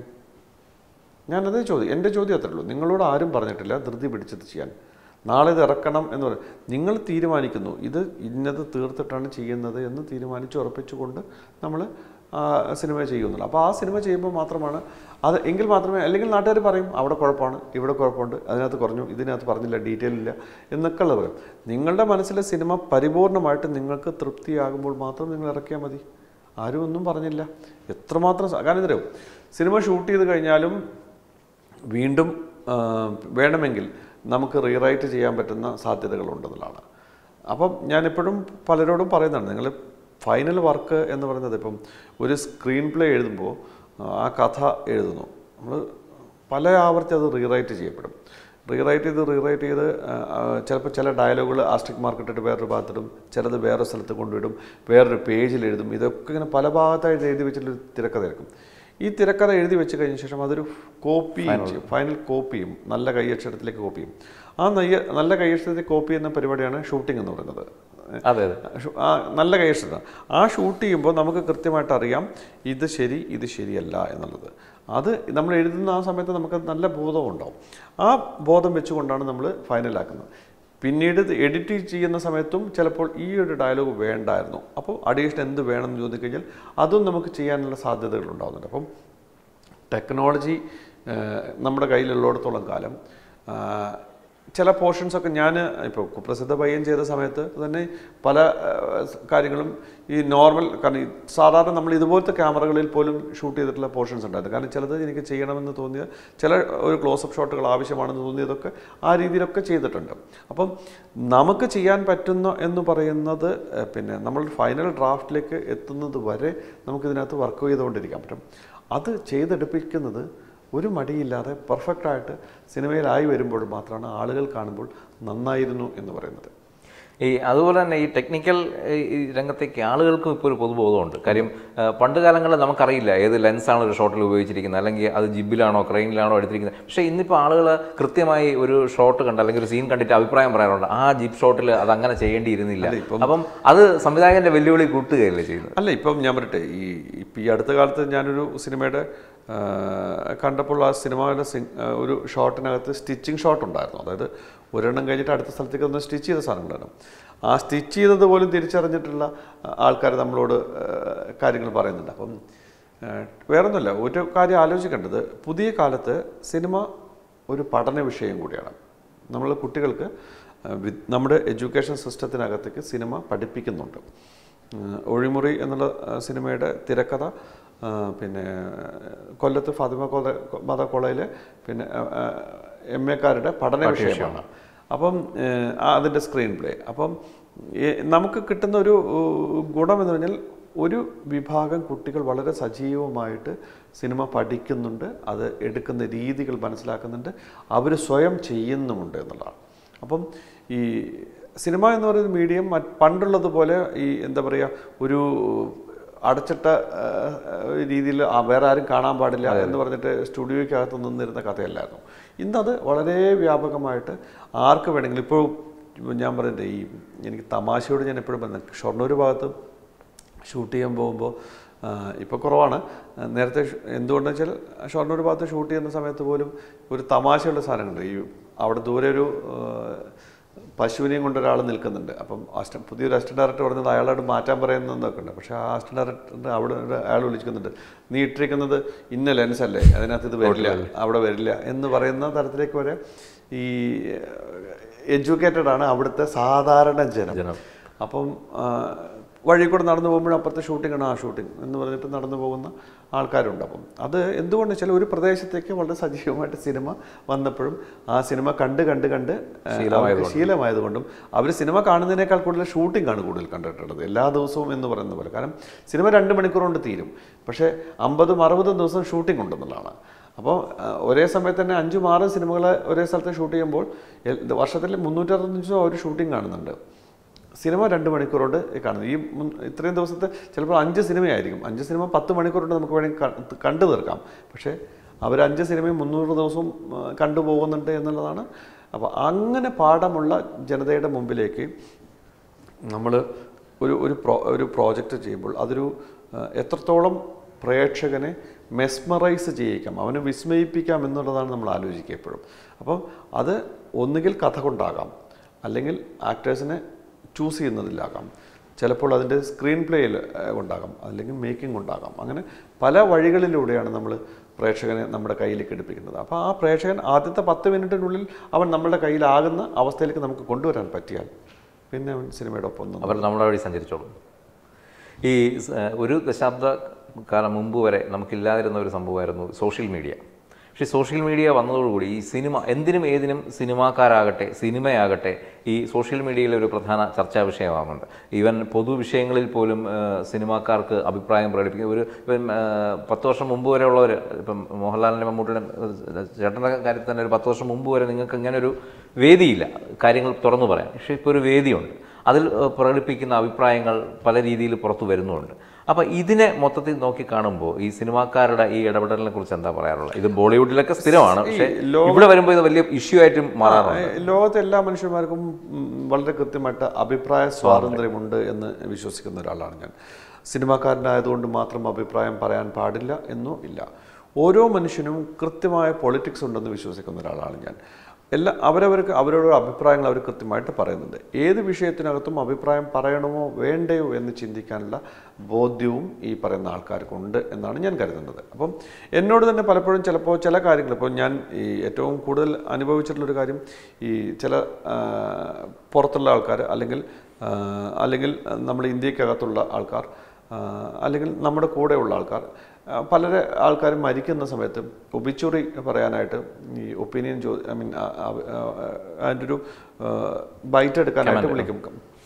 Speaker 1: ഞാനതേ ചോദ്യം എൻ്റെ ചോദ്യം അത്രേ ഉള്ളൂ നിങ്ങളോട് ആരും പറഞ്ഞിട്ടില്ല ധൃതി പിടിച്ചത് ചെയ്യാൻ നാളെ ഇത് ഇറക്കണം എന്ന് പറയും നിങ്ങൾ തീരുമാനിക്കുന്നു ഇത് ഇന്നത് തീർത്തിട്ടാണ് ചെയ്യുന്നത് എന്ന് തീരുമാനിച്ച് ഉറപ്പിച്ചുകൊണ്ട് നമ്മൾ ആ സിനിമ ചെയ്യുന്നുള്ളൂ അപ്പോൾ ആ സിനിമ ചെയ്യുമ്പോൾ മാത്രമാണ് അത് എങ്കിൽ മാത്രമേ അല്ലെങ്കിൽ നാട്ടുകാർ പറയും അവിടെ കുഴപ്പമാണ് ഇവിടെ കുഴപ്പമുണ്ട് അതിനകത്ത് കുറഞ്ഞു ഇതിനകത്ത് പറഞ്ഞില്ല ഡീറ്റെയിൽ ഇല്ല എന്നൊക്കെ ഉള്ളത് പറയും നിങ്ങളുടെ മനസ്സിലെ സിനിമ പരിപൂർണമായിട്ട് നിങ്ങൾക്ക് തൃപ്തിയാകുമ്പോൾ മാത്രം നിങ്ങൾ ഇറക്കിയാൽ മതി ആരും ഒന്നും പറഞ്ഞില്ല എത്രമാത്രം സ- കാരണം എന്തറിയോ സിനിമ ഷൂട്ട് ചെയ്ത് കഴിഞ്ഞാലും വീണ്ടും ആ, വേണമെങ്കിൽ നമുക്ക് റീറൈറ്റ് ചെയ്യാൻ പറ്റുന്ന സാധ്യതകളുണ്ടെന്നുള്ളതാണ് അപ്പം ഞാനെപ്പോഴും പലരോടും പറയുന്നതാണ് നിങ്ങൾ ഫൈനൽ വർക്ക് എന്ന് പറയുന്നത് ഇപ്പം ഒരു സ്ക്രീൻ പ്ലേ എഴുതുമ്പോൾ ആ കഥ എഴുതുന്നു നമ്മൾ പല ആവർത്തി അത് റീറൈറ്റ് ചെയ്യപ്പെടും റീറൈറ്റ് ചെയ്ത് റീറൈറ്റ് ചെയ്ത് ചിലപ്പോൾ ചില ഡയലോഗുകൾ ആസ്ട്രിക് മാർക്കറ്റിട്ട് വേറൊരു ഭാഗത്തിടും ചിലത് വേറെ സ്ഥലത്ത് കൊണ്ടുവിടും വേറൊരു പേജിൽ എഴുതും ഇതൊക്കെ ഇങ്ങനെ പല ഭാഗത്തായിട്ട് എഴുതി വെച്ചിട്ടൊരു തിരക്കഥയായിരിക്കും ഈ തിരക്കഥ എഴുതി വെച്ച് കഴിഞ്ഞ ശേഷം അതൊരു കോപ്പി ചെയ്യും ഫൈനൽ കോപ്പി ചെയ്യും നല്ല കൈയക്ഷരത്തിലേക്ക് കോപ്പി ചെയ്യും ആ നെയ്യ നല്ല കൈയക്ഷരത്തിലേക്ക് കോപ്പി ചെയ്യുന്ന പരിപാടിയാണ് ഷൂട്ടിംഗ് എന്ന് പറയുന്നത്
Speaker 2: അതെ അതെ
Speaker 1: ഷു- ആ നല്ല കൈയക്ഷരം ആ ഷൂട്ട് ചെയ്യുമ്പോൾ നമുക്ക് കൃത്യമായിട്ട് അറിയാം ഇത് ശരി ഇത് ശരിയല്ല എന്നുള്ളത് അത് നമ്മൾ എഴുതുന്ന ആ സമയത്ത് നമുക്ക് നല്ല ബോധം ഉണ്ടാവും ആ ബോധം വെച്ചുകൊണ്ടാണ് നമ്മൾ ഫൈനലാക്കുന്നത് പിന്നീട് എഡിറ്റ് ചെയ്യുന്ന സമയത്തും ചിലപ്പോൾ ഈ ഒരു ഡയലോഗ് വേണ്ടായിരുന്നു അപ്പോൾ അഡീഷണൽ എന്ത് വേണമെന്ന് ചോദിക്കഴിഞ്ഞാൽ അതും നമുക്ക് ചെയ്യാനുള്ള സാധ്യതകൾ ഉണ്ടാകുന്നുണ്ട് അപ്പം ടെക്നോളജി നമ്മുടെ കയ്യിലുള്ളിടത്തോളം കാലം ആ, ചില പോർഷൻസൊക്കെ ഞാൻ ഇപ്പോൾ കുപ്രസിദ്ധ പയ്യൻ ചെയ്ത സമയത്ത് തന്നെ പല ആ, സ് കാര്യങ്ങളും ഈ നോർമൽ കാരണം ഈ സാധാരണ നമ്മൾ ഇതുപോലത്തെ ക്യാമറകളിൽ പോലും ഷൂട്ട് ചെയ്തിട്ടുള്ള പോർഷൻസ് ഉണ്ടായിരുന്നു കാരണം ചിലത് എനിക്ക് ചെയ്യണമെന്ന് തോന്നിയ ചില ഒരു ക്ലോസപ്പ് ഷോട്ടുകൾ ആവശ്യമാണെന്ന് തോന്നിയതൊക്കെ ആ രീതിയിലൊക്കെ ചെയ്തിട്ടുണ്ട് അപ്പം നമുക്ക് ചെയ്യാൻ പറ്റുന്ന എന്ന് പറയുന്നത് ആ, പിന്നെ നമ്മൾ ഫൈനൽ ഡ്രാഫ്റ്റിലേക്ക് എത്തുന്നത് വരെ നമുക്കിതിനകത്ത് വർക്ക് ചെയ്തുകൊണ്ടിരിക്കാൻ പറ്റും അത് ചെയ്തെടുപ്പിക്കുന്നത് ഒരു മടിയില്ലാതെ പെർഫെക്റ്റായിട്ട് സിനിമയിലായി വരുമ്പോൾ മാത്രമാണ് ആളുകൾ കാണുമ്പോൾ നന്നായിരുന്നു എന്ന് പറയുന്നത്
Speaker 2: ഈ അതുപോലെ തന്നെ ഈ ടെക്നിക്കൽ ഈ രംഗത്തേക്ക് ആളുകൾക്കും ഇപ്പോൾ ഒരു പൊതുബോധമുണ്ട് കാര്യം ആ, പണ്ട് കാലങ്ങളിൽ നമുക്കറിയില്ല ഏത് ലെൻസാണ് ഒരു ഷോട്ടിൽ ഉപയോഗിച്ചിരിക്കുന്നത് അല്ലെങ്കിൽ അത് ജിബിലാണോ ക്രെയിനിലാണോ എടുത്തിരിക്കുന്നത് പക്ഷേ ഇന്നിപ്പോൾ ആളുകൾ കൃത്യമായി ഒരു ഷോട്ട് കണ്ട് അല്ലെങ്കിൽ ഒരു സീൻ കണ്ടിട്ട് അഭിപ്രായം പറയാറുണ്ട് ആ ജിബ് ഷോട്ടിൽ അത് അങ്ങനെ ചെയ്യേണ്ടിയിരുന്നില്ല അപ്പം അത് സംവിധായകന്റെ വെല്ലുവിളി കൂട്ടുകയല്ലേ ചെയ്യുന്നത്
Speaker 1: അല്ല ഇപ്പം ഞാൻ പറയട്ടെ ഈ ഇപ്പം ഈ അടുത്ത കാലത്ത് ഞാനൊരു സിനിമയുടെ ആ, കണ്ടപ്പോൾ ആ സിനിമയുടെ സിൻ- ആ, ഒരു ഷോട്ടിനകത്ത് സ്റ്റിച്ചിങ് ഷോട്ട് ഉണ്ടായിരുന്നു അതായത് ഒരെണ്ണം കഴിഞ്ഞിട്ട് അടുത്ത സ്ഥലത്തേക്ക് ഒന്ന് സ്റ്റിച്ച് ചെയ്ത സാധനങ്ങളാണ് ആ സ്റ്റിച്ച് ചെയ്തത് പോലും തിരിച്ചറിഞ്ഞിട്ടുള്ള ആൾക്കാർ നമ്മളോട് ആ, കാര്യങ്ങൾ പറയുന്നുണ്ട് അപ്പം ആ, വേറൊന്നുമില്ല ഒരു കാര്യം ആലോചിക്കേണ്ടത് പുതിയ കാലത്ത് സിനിമ ഒരു പഠന വിഷയം കൂടിയാണ് നമ്മൾ കുട്ടികൾക്ക് ആ, വി- നമ്മുടെ എഡ്യൂക്കേഷൻ സിസ്റ്റത്തിനകത്തേക്ക് സിനിമ പഠിപ്പിക്കുന്നുണ്ട് ഉം, ഒഴിമുറി എന്നുള്ള ആ, സിനിമയുടെ തിരക്കഥ ആ, പിന്നെ കൊല്ലത്ത് ഫാത്തിമ കോള മത കോളേജിലെ പിന്നെ എം എക്കാരുടെ പഠന വിഷയമാണ് അപ്പം ഏഹ്, ആ അതിൻ്റെ സ്ക്രീൻ പ്ലേ അപ്പം ഏഹ്, നമുക്ക് കിട്ടുന്ന ഒരു ഏഹ്, ഗുണം എന്ന് പറഞ്ഞാൽ ഒരു വിഭാഗം കുട്ടികൾ വളരെ സജീവമായിട്ട് സിനിമ പഠിക്കുന്നുണ്ട് അത് എടുക്കുന്ന രീതികൾ മനസ്സിലാക്കുന്നുണ്ട് അവർ സ്വയം ചെയ്യുന്നുമുണ്ട് എന്നുള്ളതാണ് അപ്പം ഈ സിനിമ എന്ന് പറയുന്ന മീഡിയം മറ്റ് പണ്ടുള്ളതുപോലെ ഈ എന്താ പറയുക ഒരു അടച്ചിട്ട ആ, രീതിയിൽ ആ, വേറെ ആരും കാണാൻ പാടില്ല എന്ന് പറഞ്ഞിട്ട് സ്റ്റുഡിയോയ്ക്കകത്ത് നിന്നിരുന്ന കഥയല്ലായിരുന്നു ഇന്നത് വളരെ വ്യാപകമായിട്ട് ആർക്ക് വേണമെങ്കിലും ഇപ്പോൾ ഞാൻ പറയുന്നത് ഈ എനിക്ക് തമാശയോട് ഞാൻ എപ്പോഴും പറഞ്ഞത് ഷൊർണൂർ ഭാഗത്ത് ഷൂട്ട് ചെയ്യാൻ പോകുമ്പോൾ ഇപ്പോൾ കുറവാണ് ആ, നേരത്തെ ഷ്- എന്തുകൊണ്ടെന്ന് വെച്ചാൽ ഷൊർണൂർ ഭാഗത്ത് ഷൂട്ട് ചെയ്യുന്ന സമയത്ത് പോലും ഒരു തമാശയുള്ള സാധനങ്ങളുണ്ട് ഈ അവിടെ ദൂരെ ഒരു ആ, പശുവിനെയും കൊണ്ട് ഒരാൾ നിൽക്കുന്നുണ്ട് അപ്പം അസിസ്റ്റന്റ് പുതിയൊരു അസിസ്റ്റന്റ് ഡയറക്ടർ പറഞ്ഞത് അയാളോട് മാറ്റാൻ പറയുന്നതൊക്കെ ഉണ്ട് പക്ഷേ ആ അസിസ്റ്റന്റ് ഡയറക്ടർ അവിടെ ഒരു അയാൾ വിളിക്കുന്നുണ്ട് നീ ഇട്ടിരിക്കുന്നത് ഇന്ന ലെൻസ് അല്ലേ അതിനകത്ത് ഇത് വരില്ല അവിടെ വരില്ല എന്ന് പറയുന്ന തരത്തിലേക്ക് വരെ ഈ എഡ്യൂക്കേറ്റഡ് ആണ് അവിടുത്തെ സാധാരണ ജനം
Speaker 2: ജനം.
Speaker 1: അപ്പം ആ, വഴി കൂടെ നടന്നു പോകുമ്പോഴും അപ്പുറത്തെ ഷൂട്ടിംഗ് ആണ് ആ ഷൂട്ടിംഗ് എന്ന് പറഞ്ഞിട്ട് നടന്നു പോകുന്ന ആൾക്കാരുണ്ട് അപ്പം അത് എന്തുകൊണ്ട് വെച്ചാൽ ഒരു പ്രദേശത്തേക്ക് വളരെ സജീവമായിട്ട് സിനിമ വന്നപ്പോഴും ആ സിനിമ കണ്ട് കണ്ട് കണ്ട് ആ, അവർക്ക് ശീലമായതുകൊണ്ടും അവർ സിനിമ കാണുന്നതിനേക്കാൾ കൂടുതൽ ഷൂട്ടിംഗ് ആണ് കൂടുതൽ കണ്ടിട്ടുള്ളത് എല്ലാ ദിവസവും എന്ന് പറയുന്ന പോലെ കാരണം സിനിമ രണ്ട് മണിക്കൂർ കൊണ്ട് തീരും പക്ഷേ അമ്പതും അറുപതും ദിവസം ഷൂട്ടിംഗ് ഉണ്ടെന്നുള്ളതാണ് അപ്പോൾ ആ, ഒരേ സമയത്ത് തന്നെ അഞ്ചും ആറും സിനിമകൾ ഒരേ സ്ഥലത്ത് ഷൂട്ട് ചെയ്യുമ്പോൾ എൽ- വർഷത്തിൽ മുന്നൂറ്ററുപത്തഞ്ച് ദിവസം അവർ ഷൂട്ടിംഗ് കാണുന്നുണ്ട് സിനിമ രണ്ട് മണിക്കൂർ കൊണ്ട് കാണുന്നത് ഈ മുൻ- ഇത്രയും ദിവസത്തെ ചിലപ്പോൾ അഞ്ച് സിനിമയായിരിക്കും അഞ്ച് സിനിമ പത്ത് മണിക്കൂർ കൊണ്ട് നമുക്ക് വേണമെങ്കിൽ ക- കണ്ടു തീർക്കാം പക്ഷേ അവർ അഞ്ച് സിനിമയും മുന്നൂറ് ദിവസവും ആ, കണ്ടുപോകുന്നുണ്ട് എന്നുള്ളതാണ് അപ്പോൾ അങ്ങനെ പാഠമുള്ള ജനതയുടെ മുമ്പിലേക്ക് നമ്മൾ ഒരു ഒരു പ്രോ ഒരു പ്രോജക്റ്റ് ചെയ്യുമ്പോൾ അതൊരു ആ, എത്രത്തോളം പ്രേക്ഷകനെ മെസ്മറൈസ് ചെയ്യിക്കാം അവനെ വിസ്മയിപ്പിക്കാം എന്നുള്ളതാണ് നമ്മൾ ആലോചിക്കുക എപ്പോഴും അപ്പം അത് ഒന്നുകിൽ കഥ കൊണ്ടാകാം അല്ലെങ്കിൽ ആക്ടേഴ്സിനെ ചൂസ് ചെയ്യുന്നതിലാകാം ചിലപ്പോൾ അതിൻ്റെ സ്ക്രീൻ പ്ലേയിൽ ഉണ്ടാകാം അല്ലെങ്കിൽ മേക്കിംഗ് ഉണ്ടാകാം അങ്ങനെ പല വഴികളിലൂടെയാണ് നമ്മൾ പ്രേക്ഷകനെ നമ്മുടെ കയ്യിലേക്ക് എടുപ്പിക്കുന്നത് അപ്പോൾ ആ പ്രേക്ഷകൻ ആദ്യത്തെ പത്ത് മിനിറ്റിനുള്ളിൽ അവൻ നമ്മുടെ കയ്യിലാകുന്ന അവസ്ഥയിലേക്ക് നമുക്ക് കൊണ്ടുവരാൻ പറ്റിയാൽ പിന്നെ അവൻ സിനിമയുടെ ഒപ്പം നിന്ന്
Speaker 2: അവർ നമ്മുടെ വഴി സഞ്ചരിച്ചോളും ഈ സ- ഒരു ദശാബ്ദ കാലം മുമ്പ് വരെ നമുക്കില്ലാതിരുന്ന ഒരു സംഭവമായിരുന്നു സോഷ്യൽ മീഡിയ പക്ഷേ സോഷ്യൽ മീഡിയ വന്നതോടുകൂടി ഈ സിനിമ എന്തിനും ഏതിനും സിനിമാക്കാരാകട്ടെ സിനിമയാകട്ടെ ഈ സോഷ്യൽ മീഡിയയിൽ ഒരു പ്രധാന ചർച്ചാ വിഷയമാകുന്നുണ്ട് ഈവൻ പൊതുവിഷയങ്ങളിൽ പോലും ആ, സിനിമാക്കാർക്ക് അഭിപ്രായം പ്രകടിപ്പിക്കുക ഒരു ഇപ്പം ആ, പത്ത് വർഷം മുമ്പ് വരെ ഉള്ളവർ ഇപ്പം മോഹൻലാലിൻ്റെ മമ്മൂട്ടിയുടെ ചേട്ടൻ്റെ കാര്യത്തിൽ തന്നെ ഒരു പത്ത് വർഷം മുമ്പ് വരെ നിങ്ങൾക്ക് ഇങ്ങനെ ഒരു വേദിയില്ല കാര്യങ്ങൾ തുറന്നു പറയാം പക്ഷേ ഇപ്പോൾ ഒരു വേദിയുണ്ട് അതിൽ ഏഹ്, പ്രകടിപ്പിക്കുന്ന അഭിപ്രായങ്ങൾ പല രീതിയിൽ പുറത്തു വരുന്നുമുണ്ട് അപ്പോൾ ഇതിനെ മൊത്തത്തിൽ നോക്കി കാണുമ്പോൾ ഈ സിനിമാക്കാരുടെ ഈ ഇടപെടലിനെ കുറിച്ച് എന്താ പറയാറുള്ളത് ഇത് ബോളിവുഡിലൊക്കെ സ്ഥിരമാണ് പക്ഷേ ഇവിടെ വരുമ്പോൾ ഇത് വലിയ ഇഷ്യൂ ആയിട്ട് മാറാറുണ്ട്
Speaker 1: ഏ, ലോകത്തെ എല്ലാ മനുഷ്യന്മാർക്കും ഉം, വളരെ കൃത്യമായിട്ട് അഭിപ്രായ സ്വാതന്ത്ര്യമുണ്ട് എന്ന് വിശ്വസിക്കുന്ന ഒരാളാണ് ഞാൻ സിനിമാക്കാരനായതുകൊണ്ട് മാത്രം അഭിപ്രായം പറയാൻ പാടില്ല എന്നോ ഇല്ല ഓരോ മനുഷ്യനും കൃത്യമായ പൊളിറ്റിക്സ് ഉണ്ടെന്ന് വിശ്വസിക്കുന്ന ഒരാളാണ് ഞാൻ എല്ലാ അവരവർക്ക് അവരവരുടെ അഭിപ്രായങ്ങൾ അവർ കൃത്യമായിട്ട് പറയുന്നുണ്ട് ഏത് വിഷയത്തിനകത്തും അഭിപ്രായം പറയണമോ വേണ്ടയോ എന്ന് ചിന്തിക്കാനുള്ള ബോധ്യവും ഈ പറയുന്ന ആൾക്കാർക്കുണ്ട് എന്നാണ് ഞാൻ കരുതുന്നത് അപ്പം എന്നോട് തന്നെ പലപ്പോഴും ചിലപ്പോൾ ചില കാര്യങ്ങൾ ഇപ്പോൾ ഞാൻ ഈ ഏറ്റവും കൂടുതൽ അനുഭവിച്ചിട്ടുള്ളൊരു കാര്യം ഈ ചില ആ, പുറത്തുള്ള ആൾക്കാർ അല്ലെങ്കിൽ ആ, അല്ലെങ്കിൽ നമ്മൾ ഇന്ത്യക്കകത്തുള്ള ആൾക്കാർ ആ, അല്ലെങ്കിൽ നമ്മുടെ കൂടെയുള്ള ആൾക്കാർ ആ, പലരെ ആൾക്കാരും മരിക്കുന്ന സമയത്ത് ഒബിച്ചുറി പറയാനായിട്ട് ഈ ഒപ്പീനിയൻ ചോ ഐ മീൻ അതിൻ്റെ ഒരു ബൈറ്റ് എടുക്കാനായിട്ട് വിളിക്കും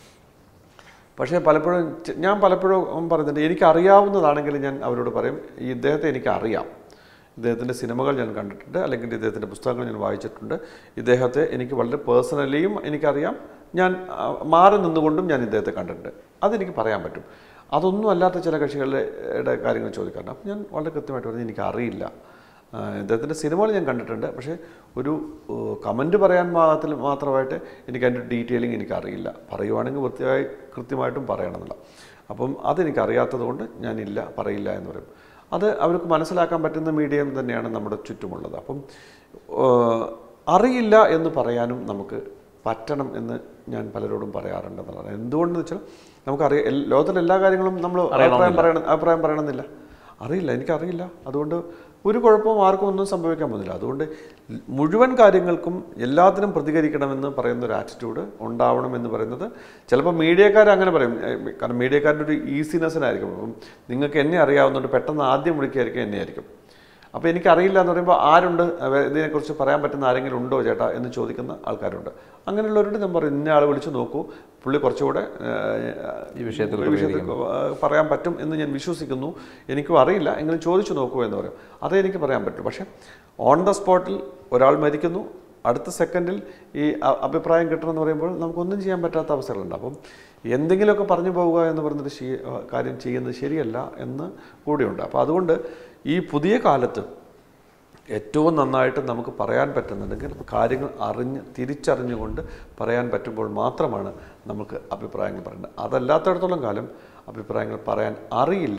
Speaker 1: പക്ഷേ പലപ്പോഴും ചെ- ഞാൻ പലപ്പോഴും പറയുന്നുണ്ട് എനിക്ക് അറിയാവുന്നതാണെങ്കിൽ ഞാൻ അവരോട് പറയും ഈ ഇദ്ദേഹത്തെ എനിക്ക് അറിയാം ഇദ്ദേഹത്തിൻ്റെ സിനിമകൾ ഞാൻ കണ്ടിട്ടുണ്ട് അല്ലെങ്കിൽ ഇദ്ദേഹത്തിൻ്റെ പുസ്തകങ്ങൾ ഞാൻ വായിച്ചിട്ടുണ്ട് ഇദ്ദേഹത്തെ എനിക്ക് വളരെ പേഴ്സണലിയും എനിക്കറിയാം ഞാൻ ആ, മാറി നിന്നുകൊണ്ടും ഞാൻ ഇദ്ദേഹത്തെ കണ്ടിട്ടുണ്ട് അതെനിക്ക് പറയാൻ പറ്റും അതൊന്നും അല്ലാത്ത ചില കക്ഷികളുടെ കാര്യങ്ങൾ ചോദിക്കാറുണ്ട് അപ്പം ഞാൻ വളരെ കൃത്യമായിട്ട് പറഞ്ഞു എനിക്ക് അറിയില്ല ആ, ഇദ്ദേഹത്തിൻ്റെ സിനിമകൾ ഞാൻ കണ്ടിട്ടുണ്ട് പക്ഷേ ഒരു കമൻറ്റ് പറയാൻ മാത്രത്തിൽ മാത്രമായിട്ട് എനിക്ക് അതിൻ്റെ ഡീറ്റെയിലിംഗ് എനിക്കറിയില്ല പറയുവാണെങ്കിൽ വൃത്തിയായി കൃത്യമായിട്ടും പറയണമെന്നില്ല അപ്പം അതെനിക്ക് അറിയാത്തത് കൊണ്ട് ഞാനില്ല പറയില്ല എന്ന് പറയും അത് അവർക്ക് മനസ്സിലാക്കാൻ പറ്റുന്ന മീഡിയം തന്നെയാണ് നമ്മുടെ ചുറ്റുമുള്ളത് അപ്പം ഏഹ്, അറിയില്ല എന്ന് പറയാനും നമുക്ക് പറ്റണം എന്ന് ഞാൻ പലരോടും പറയാറുണ്ട് എന്നുള്ളതാണ് എന്തുകൊണ്ടെന്ന് വെച്ചാൽ നമുക്കറിയാം എൽ- ലോകത്തിലെ എല്ലാ കാര്യങ്ങളും നമ്മൾ അഭിപ്രായം പറയണം അഭിപ്രായം പറയണമെന്നില്ല അറിയില്ല എനിക്കറിയില്ല അതുകൊണ്ട് ഒരു കുഴപ്പവും ആർക്കും ഒന്നും സംഭവിക്കാൻ പോകുന്നില്ല അതുകൊണ്ട് മുഴുവൻ കാര്യങ്ങൾക്കും എല്ലാത്തിനും പ്രതികരിക്കണമെന്ന് പറയുന്ന ഒരു ആറ്റിറ്റ്യൂഡ് ഉണ്ടാവണം എന്ന് പറയുന്നത് ചിലപ്പോൾ മീഡിയക്കാർ അങ്ങനെ പറയും ഏ, കാരണം മീഡിയക്കാരുടെ ഒരു ഈസിനെസ്സിനായിരിക്കും അപ്പം നിങ്ങൾക്ക് എന്നെ അറിയാവുന്നതുകൊണ്ട് പെട്ടെന്ന് ആദ്യം വിളിക്കുകയായിരിക്കും എന്നെ ആയിരിക്കും അപ്പോൾ എനിക്കറിയില്ല എന്ന് പറയുമ്പോൾ ആരുണ്ട് അവ- ഇതിനെക്കുറിച്ച് പറയാൻ പറ്റുന്ന ആരെങ്കിലും ഉണ്ടോ ചേട്ടാ എന്ന് ചോദിക്കുന്ന ആൾക്കാരുണ്ട് അങ്ങനെയുള്ളവരോട് ഞാൻ പറയും ഇന്ന ആൾ വിളിച്ച് നോക്കൂ പുള്ളി കുറച്ചുകൂടെ
Speaker 2: ഈ വിഷയത്തിൽ
Speaker 1: ഈ വിഷയത്തിൽ ആ, പറയാൻ പറ്റും എന്ന് ഞാൻ വിശ്വസിക്കുന്നു എനിക്കും അറിയില്ല എങ്കിലും ചോദിച്ചു നോക്കൂ എന്ന് പറയും അതേ എനിക്ക് പറയാൻ പറ്റും പക്ഷേ ഓൺ ദ സ്പോട്ടിൽ ഒരാൾ മരിക്കുന്നു അടുത്ത സെക്കൻഡിൽ ഈ അ- അഭിപ്രായം കിട്ടണമെന്ന് പറയുമ്പോൾ നമുക്കൊന്നും ചെയ്യാൻ പറ്റാത്ത അവസരങ്ങളുണ്ട് അപ്പം എന്തെങ്കിലുമൊക്കെ പറഞ്ഞു പോവുക എന്ന് പറയുന്നത് ശീ- ആ, കാര്യം ചെയ്യുന്നത് ശരിയല്ല എന്ന് കൂടിയുണ്ട് അപ്പോൾ അതുകൊണ്ട് ഈ പുതിയ കാലത്ത് ഏറ്റവും നന്നായിട്ട് നമുക്ക് പറയാൻ പറ്റുന്നുണ്ടെങ്കിൽ കാര്യങ്ങൾ അറിഞ്ഞ് തിരിച്ചറിഞ്ഞുകൊണ്ട് പറയാൻ പറ്റുമ്പോൾ മാത്രമാണ് നമുക്ക് അഭിപ്രായങ്ങൾ പറയേണ്ടത് അതല്ലാത്തടത്തോളം കാലം അഭിപ്രായങ്ങൾ പറയാൻ അറിയില്ല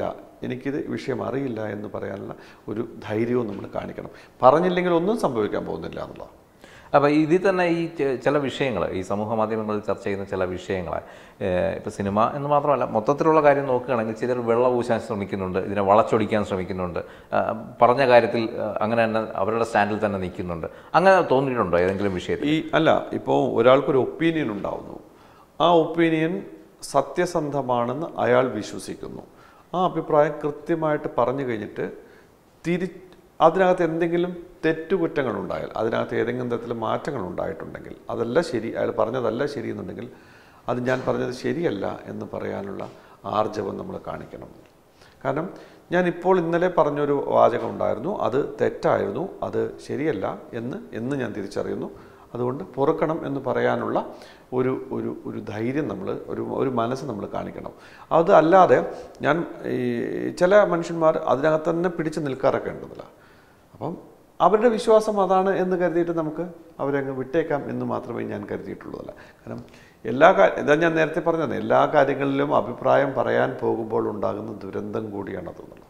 Speaker 1: എനിക്കിത് വിഷയം അറിയില്ല എന്ന് പറയാനുള്ള ഒരു ധൈര്യവും നമ്മൾ കാണിക്കണം പറഞ്ഞില്ലെങ്കിൽ ഒന്നും സംഭവിക്കാൻ പോകുന്നില്ല എന്നുള്ളതാണ്
Speaker 2: അപ്പോൾ ഇതിൽ തന്നെ ഈ ചെ- ചില വിഷയങ്ങൾ ഈ സമൂഹ മാധ്യമങ്ങളിൽ ചർച്ച ചെയ്യുന്ന ചില വിഷയങ്ങൾ ഇപ്പോൾ സിനിമ എന്ന് മാത്രമല്ല മൊത്തത്തിലുള്ള കാര്യം നോക്കുകയാണെങ്കിൽ ചിലർ വെള്ള പൂശാൻ ശ്രമിക്കുന്നുണ്ട് ഇതിനെ വളച്ചൊടിക്കാൻ ശ്രമിക്കുന്നുണ്ട് ആ, പറഞ്ഞ കാര്യത്തിൽ ആ, അങ്ങനെ തന്നെ അവരുടെ സ്റ്റാൻഡിൽ തന്നെ നിൽക്കുന്നുണ്ട് അങ്ങനെ തോന്നിയിട്ടുണ്ടോ ഏതെങ്കിലും വിഷയത്തിൽ
Speaker 1: ഈ അല്ല ഇപ്പോൾ ഒരാൾക്കൊരു ഒപ്പീനിയൻ ഉണ്ടാവുന്നു ആ ഒപ്പീനിയൻ സത്യസന്ധമാണെന്ന് അയാൾ വിശ്വസിക്കുന്നു ആ അഭിപ്രായം കൃത്യമായിട്ട് പറഞ്ഞു കഴിഞ്ഞിട്ട് തിരി അതിനകത്ത് എന്തെങ്കിലും തെറ്റുകുറ്റങ്ങൾ ഉണ്ടായാൽ അതിനകത്ത് ഏതെങ്കിലും തരത്തിൽ മാറ്റങ്ങൾ ഉണ്ടായിട്ടുണ്ടെങ്കിൽ അതല്ല ശരി അയാൾ പറഞ്ഞതല്ല ശരി എന്നുണ്ടെങ്കിൽ അത് ഞാൻ പറഞ്ഞത് ശരിയല്ല എന്ന് പറയാനുള്ള ആർജവം നമ്മൾ കാണിക്കണം കാരണം ഞാൻ ഇപ്പോൾ ഇന്നലെ പറഞ്ഞൊരു വാചകം ഉണ്ടായിരുന്നു അത് തെറ്റായിരുന്നു അത് ശരിയല്ല എന്ന് എന്ന് ഞാൻ തിരിച്ചറിയുന്നു അതുകൊണ്ട് പൊറുക്കണം എന്ന് പറയാനുള്ള ഒരു ഒരു ഒരു ധൈര്യം നമ്മൾ ഒരു ഒരു മനസ്സ് നമ്മൾ കാണിക്കണം അത് അല്ലാതെ ഞാൻ ഈ ചില മനുഷ്യന്മാർ അതിനകത്ത് തന്നെ പിടിച്ചു നിൽക്കാറൊക്കെ ഉണ്ടല്ലോ അപ്പം അവരുടെ വിശ്വാസം അതാണ് എന്ന് കരുതിയിട്ട് നമുക്ക് അവരെ അങ്ങ് വിട്ടേക്കാം എന്ന് മാത്രമേ ഞാൻ കരുതിയിട്ടുള്ളതല്ല കാരണം എല്ലാ കാര്യം ഇതാ ഞാൻ നേരത്തെ പറഞ്ഞത് എല്ലാ കാര്യങ്ങളിലും അഭിപ്രായം പറയാൻ പോകുമ്പോൾ ഉണ്ടാകുന്ന ദുരന്തം കൂടിയാണ് അതെന്നുള്ളത്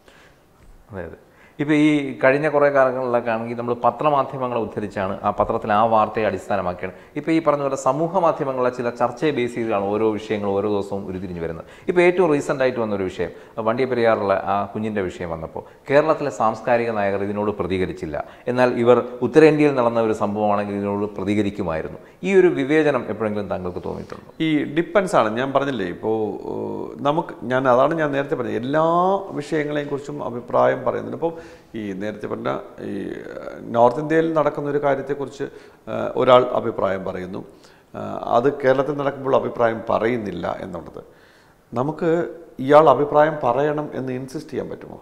Speaker 2: അതെ അതെ ഇപ്പോൾ ഈ കഴിഞ്ഞ കുറേ കാലങ്ങളിലൊക്കെ ആണെങ്കിൽ നമ്മൾ പത്രമാധ്യമങ്ങളെ ഉദ്ധരിച്ചാണ് ആ പത്രത്തിൽ ആ വാർത്തയെ അടിസ്ഥാനമാക്കിയാണ് ഇപ്പോൾ ഈ പറഞ്ഞ പോലെ സമൂഹ മാധ്യമങ്ങളെ ചില ചർച്ചയെ ബേസ് ചെയ്താണ് ഓരോ വിഷയങ്ങളും ഓരോ ദിവസവും ഉരുത്തിരിഞ്ഞ് വരുന്നത് ഇപ്പോൾ ഏറ്റവും റീസെൻ്റ് ആയിട്ട് വന്നൊരു വിഷയം വണ്ടിയപ്പെരിയാറുള്ള ആ കുഞ്ഞിൻ്റെ വിഷയം വന്നപ്പോൾ കേരളത്തിലെ സാംസ്കാരിക നായകർ ഇതിനോട് പ്രതികരിച്ചില്ല എന്നാൽ ഇവർ ഉത്തരേന്ത്യയിൽ നടന്ന ഒരു സംഭവമാണെങ്കിൽ ഇതിനോട് പ്രതികരിക്കുമായിരുന്നു ഈ ഒരു വിവേചനം എപ്പോഴെങ്കിലും താങ്കൾക്ക് തോന്നിയിട്ടുണ്ടോ
Speaker 1: ഈ ഡിപ്പെൻസ് ആണ് ഞാൻ പറഞ്ഞില്ലേ ഇപ്പോൾ നമുക്ക് ഞാൻ അതാണ് ഞാൻ നേരത്തെ പറഞ്ഞത് എല്ലാ വിഷയങ്ങളെയും കുറിച്ചും അഭിപ്രായം പറയുന്നുണ്ട് ഇപ്പോൾ ഈ നേരത്തെ പറഞ്ഞ ഈ നോർത്ത് ഇന്ത്യയിൽ നടക്കുന്ന ഒരു കാര്യത്തെക്കുറിച്ച് ആ, ഒരാൾ അഭിപ്രായം പറയുന്നു ആ, അത് കേരളത്തിൽ നടക്കുമ്പോൾ അഭിപ്രായം പറയുന്നില്ല എന്നുള്ളത് നമുക്ക് ഇയാൾ അഭിപ്രായം പറയണം എന്ന് ഇൻസിസ്റ്റ് ചെയ്യാൻ പറ്റുമോ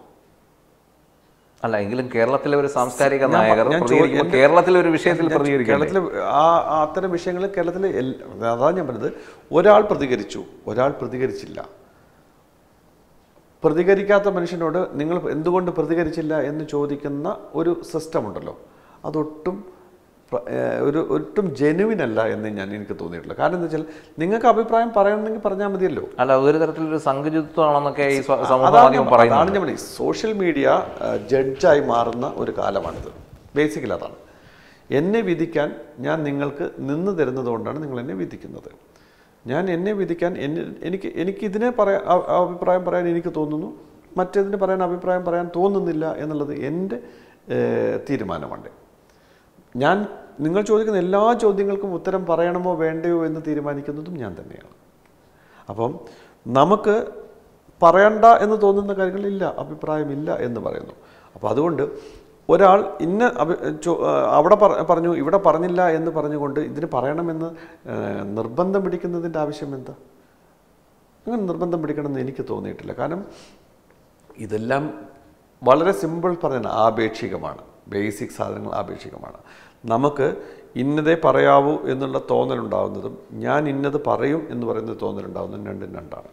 Speaker 2: അല്ല എങ്കിലും കേരളത്തിലെ ഒരു സാംസ്കാരിക
Speaker 1: ഞാൻ പ-
Speaker 2: നായകർ
Speaker 1: ഞാൻ ചോ-
Speaker 2: പ്രതികരിക്കുമ്പോൾ
Speaker 1: എൻ്റെ-
Speaker 2: കേരളത്തിലെ ഒരു വിഷയത്തിൽ
Speaker 1: ഞാൻ
Speaker 2: പ്രതികരിക്കണം
Speaker 1: കേരളത്തിൽ ആ ആ അത്തരം വിഷയങ്ങൾ കേരളത്തിൽ അതാണ് ഞാൻ പറഞ്ഞത് ഒരാൾ പ്രതികരിച്ചു ഒരാൾ പ്രതികരിച്ചില്ല പ്രതികരിക്കാത്ത മനുഷ്യനോട് നിങ്ങൾ എന്തുകൊണ്ട് പ്രതികരിച്ചില്ല എന്ന് ചോദിക്കുന്ന ഒരു സിസ്റ്റം ഉണ്ടല്ലോ അതൊട്ടും പ്ര- ഏഹ് ഒരു ഒട്ടും ജെനുവിൻ അല്ല എന്ന് ഞാൻ എനിക്ക് തോന്നിയിട്ടില്ല കാരണം എന്താ വെച്ചാൽ നിങ്ങൾക്ക് അഭിപ്രായം പറയണമെങ്കിൽ പറഞ്ഞാൽ മതിയല്ലോ
Speaker 2: അല്ല ഒരു തരത്തിലൊരു സംഘചിത്വമാണെന്നൊക്കെ ഈ സ്വ- സമൂഹ
Speaker 1: അതാണ്
Speaker 2: മാധ്യമം
Speaker 1: ഞാൻ-
Speaker 2: പറയുന്നത്
Speaker 1: അതാണ് ഞാൻ പറഞ്ഞത് സോഷ്യൽ മീഡിയ ജഡ്ജായി മാറുന്ന ഒരു കാലമാണിത് ബേസിക്കലി അതാണ് എന്നെ വിധിക്കാൻ ഞാൻ നിങ്ങൾക്ക് നിന്ന് തരുന്നത് കൊണ്ടാണ് നിങ്ങൾ എന്നെ വിധിക്കുന്നത് ഞാൻ എന്നെ വിധിക്കാൻ എന്നെ എനിക്ക് എനിക്ക് ഇതിനെ പറയാൻ അ- അഭിപ്രായം പറയാൻ എനിക്ക് തോന്നുന്നു മറ്റേതിന് പറയാൻ അഭിപ്രായം പറയാൻ തോന്നുന്നില്ല എന്നുള്ളത് എൻ്റെ ഏഹ്, തീരുമാനമാണ് ഞാൻ നിങ്ങൾ ചോദിക്കുന്ന എല്ലാ ചോദ്യങ്ങൾക്കും ഉത്തരം പറയണമോ വേണ്ടയോ എന്ന് തീരുമാനിക്കുന്നതും ഞാൻ തന്നെയാണ് അപ്പം നമുക്ക് പറയണ്ട എന്ന് തോന്നുന്ന കാര്യങ്ങളില്ല അഭിപ്രായമില്ല എന്ന് പറയുന്നു അപ്പോൾ അതുകൊണ്ട് ഒരാൾ ഇന്ന അഭി ചോ- ആ, അവിടെ പറ- പറഞ്ഞു ഇവിടെ പറഞ്ഞില്ല എന്ന് പറഞ്ഞുകൊണ്ട് ഇതിന് പറയണമെന്ന് ആ, നിർബന്ധം പിടിക്കുന്നതിൻ്റെ ആവശ്യം എന്താ അങ്ങനെ നിർബന്ധം പിടിക്കണമെന്ന് എനിക്ക് തോന്നിയിട്ടില്ല കാരണം ഇതെല്ലാം വളരെ സിമ്പിൾ പറഞ്ഞാൽ ആപേക്ഷികമാണ് ബേസിക് സാധനങ്ങൾ ആപേക്ഷികമാണ് നമുക്ക് ഇന്നതേ പറയാവൂ എന്നുള്ള തോന്നലുണ്ടാവുന്നതും ഞാൻ ഇന്നത് പറയും എന്ന് പറയുന്നത് തോന്നലുണ്ടാവുന്നതും രണ്ടും രണ്ടാണ്